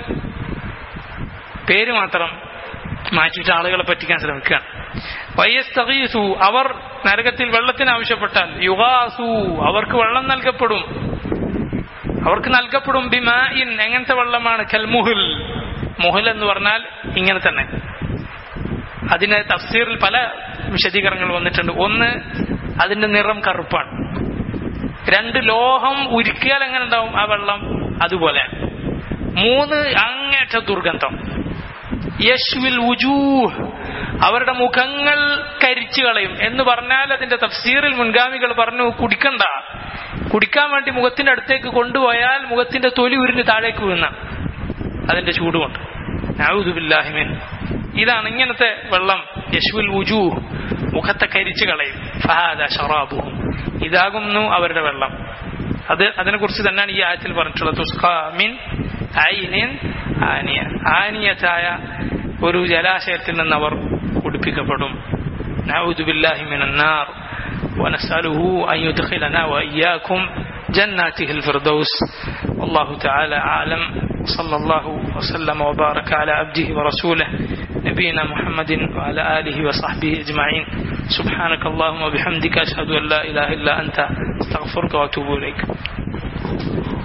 പേര് മാത്രം മാറ്റിയിട്ട് ആളുകളെ പറ്റിക്കാൻ ശ്രമിക്കുകയാണ് വയസ്തീസു അവർ നരകത്തിൽ വെള്ളത്തിന് ആവശ്യപ്പെട്ടാൽ യുഗാസു അവർക്ക് വെള്ളം നൽകപ്പെടും അവർക്ക് നൽകപ്പെടും ബിമായിൻ എങ്ങനത്തെ വെള്ളമാണ് കൽമുഹിൽ മുഹിൽ എന്ന് പറഞ്ഞാൽ ഇങ്ങനെ തന്നെ അതിന് തഫ്സീറിൽ പല വിശദീകരണങ്ങൾ വന്നിട്ടുണ്ട് ഒന്ന് അതിന്റെ നിറം കറുപ്പാണ് രണ്ട് ലോഹം ഉരുക്കിയാൽ എങ്ങനെ ഉണ്ടാവും ആ വെള്ളം അതുപോലെ മൂന്ന് അങ്ങേറ്റ ദുർഗന്ധം യശ്വിൽ ഉജൂഹ് അവരുടെ മുഖങ്ങൾ കരിച്ചു കളയും എന്ന് പറഞ്ഞാൽ അതിന്റെ തഫ്സീറിൽ മുൻഗാമികൾ പറഞ്ഞു കുടിക്കണ്ട കുടിക്കാൻ വേണ്ടി മുഖത്തിന്റെ അടുത്തേക്ക് കൊണ്ടുപോയാൽ മുഖത്തിന്റെ തൊലി ഉരിഞ്ഞ് താഴേക്ക് വീഴുന്ന അതിന്റെ ചൂടുകൊണ്ട് ഔദുബില്ലാഹിമിൻ ഇതാണ് ഇങ്ങനത്തെ വെള്ളം യശ്വുൽ ഉജൂ മുഖത്തെ കരിച്ചു കളയും ഫഹാദ ഷറാബുഹും ഇതാകുന്നു അവരുടെ വെള്ളം അത് അതിനെ കുറിച്ച് തന്നെയാണ് ഈ ആയത്തിൽ പറഞ്ഞിട്ടുള്ളത് തുസ്കാമിൻ ഐനിൻ ആനിയ ആനിയത്തായ ഒരു ജലാശയത്തിൽ നിന്ന് അവർ കുടിപ്പിക്കപ്പെടും നഊദു ബില്ലാഹി മിനൻ നാർ ونسأله أن يدخلنا وإياكم جناته الفردوس والله تعالى أعلم صلى الله وسلم وبارك على عبده ورسوله نبينا محمد وعلى آله وصحبه أجمعين سبحانك اللهم وبحمدك أشهد أن لا إله إلا أنت استغفرك وأتوب إليك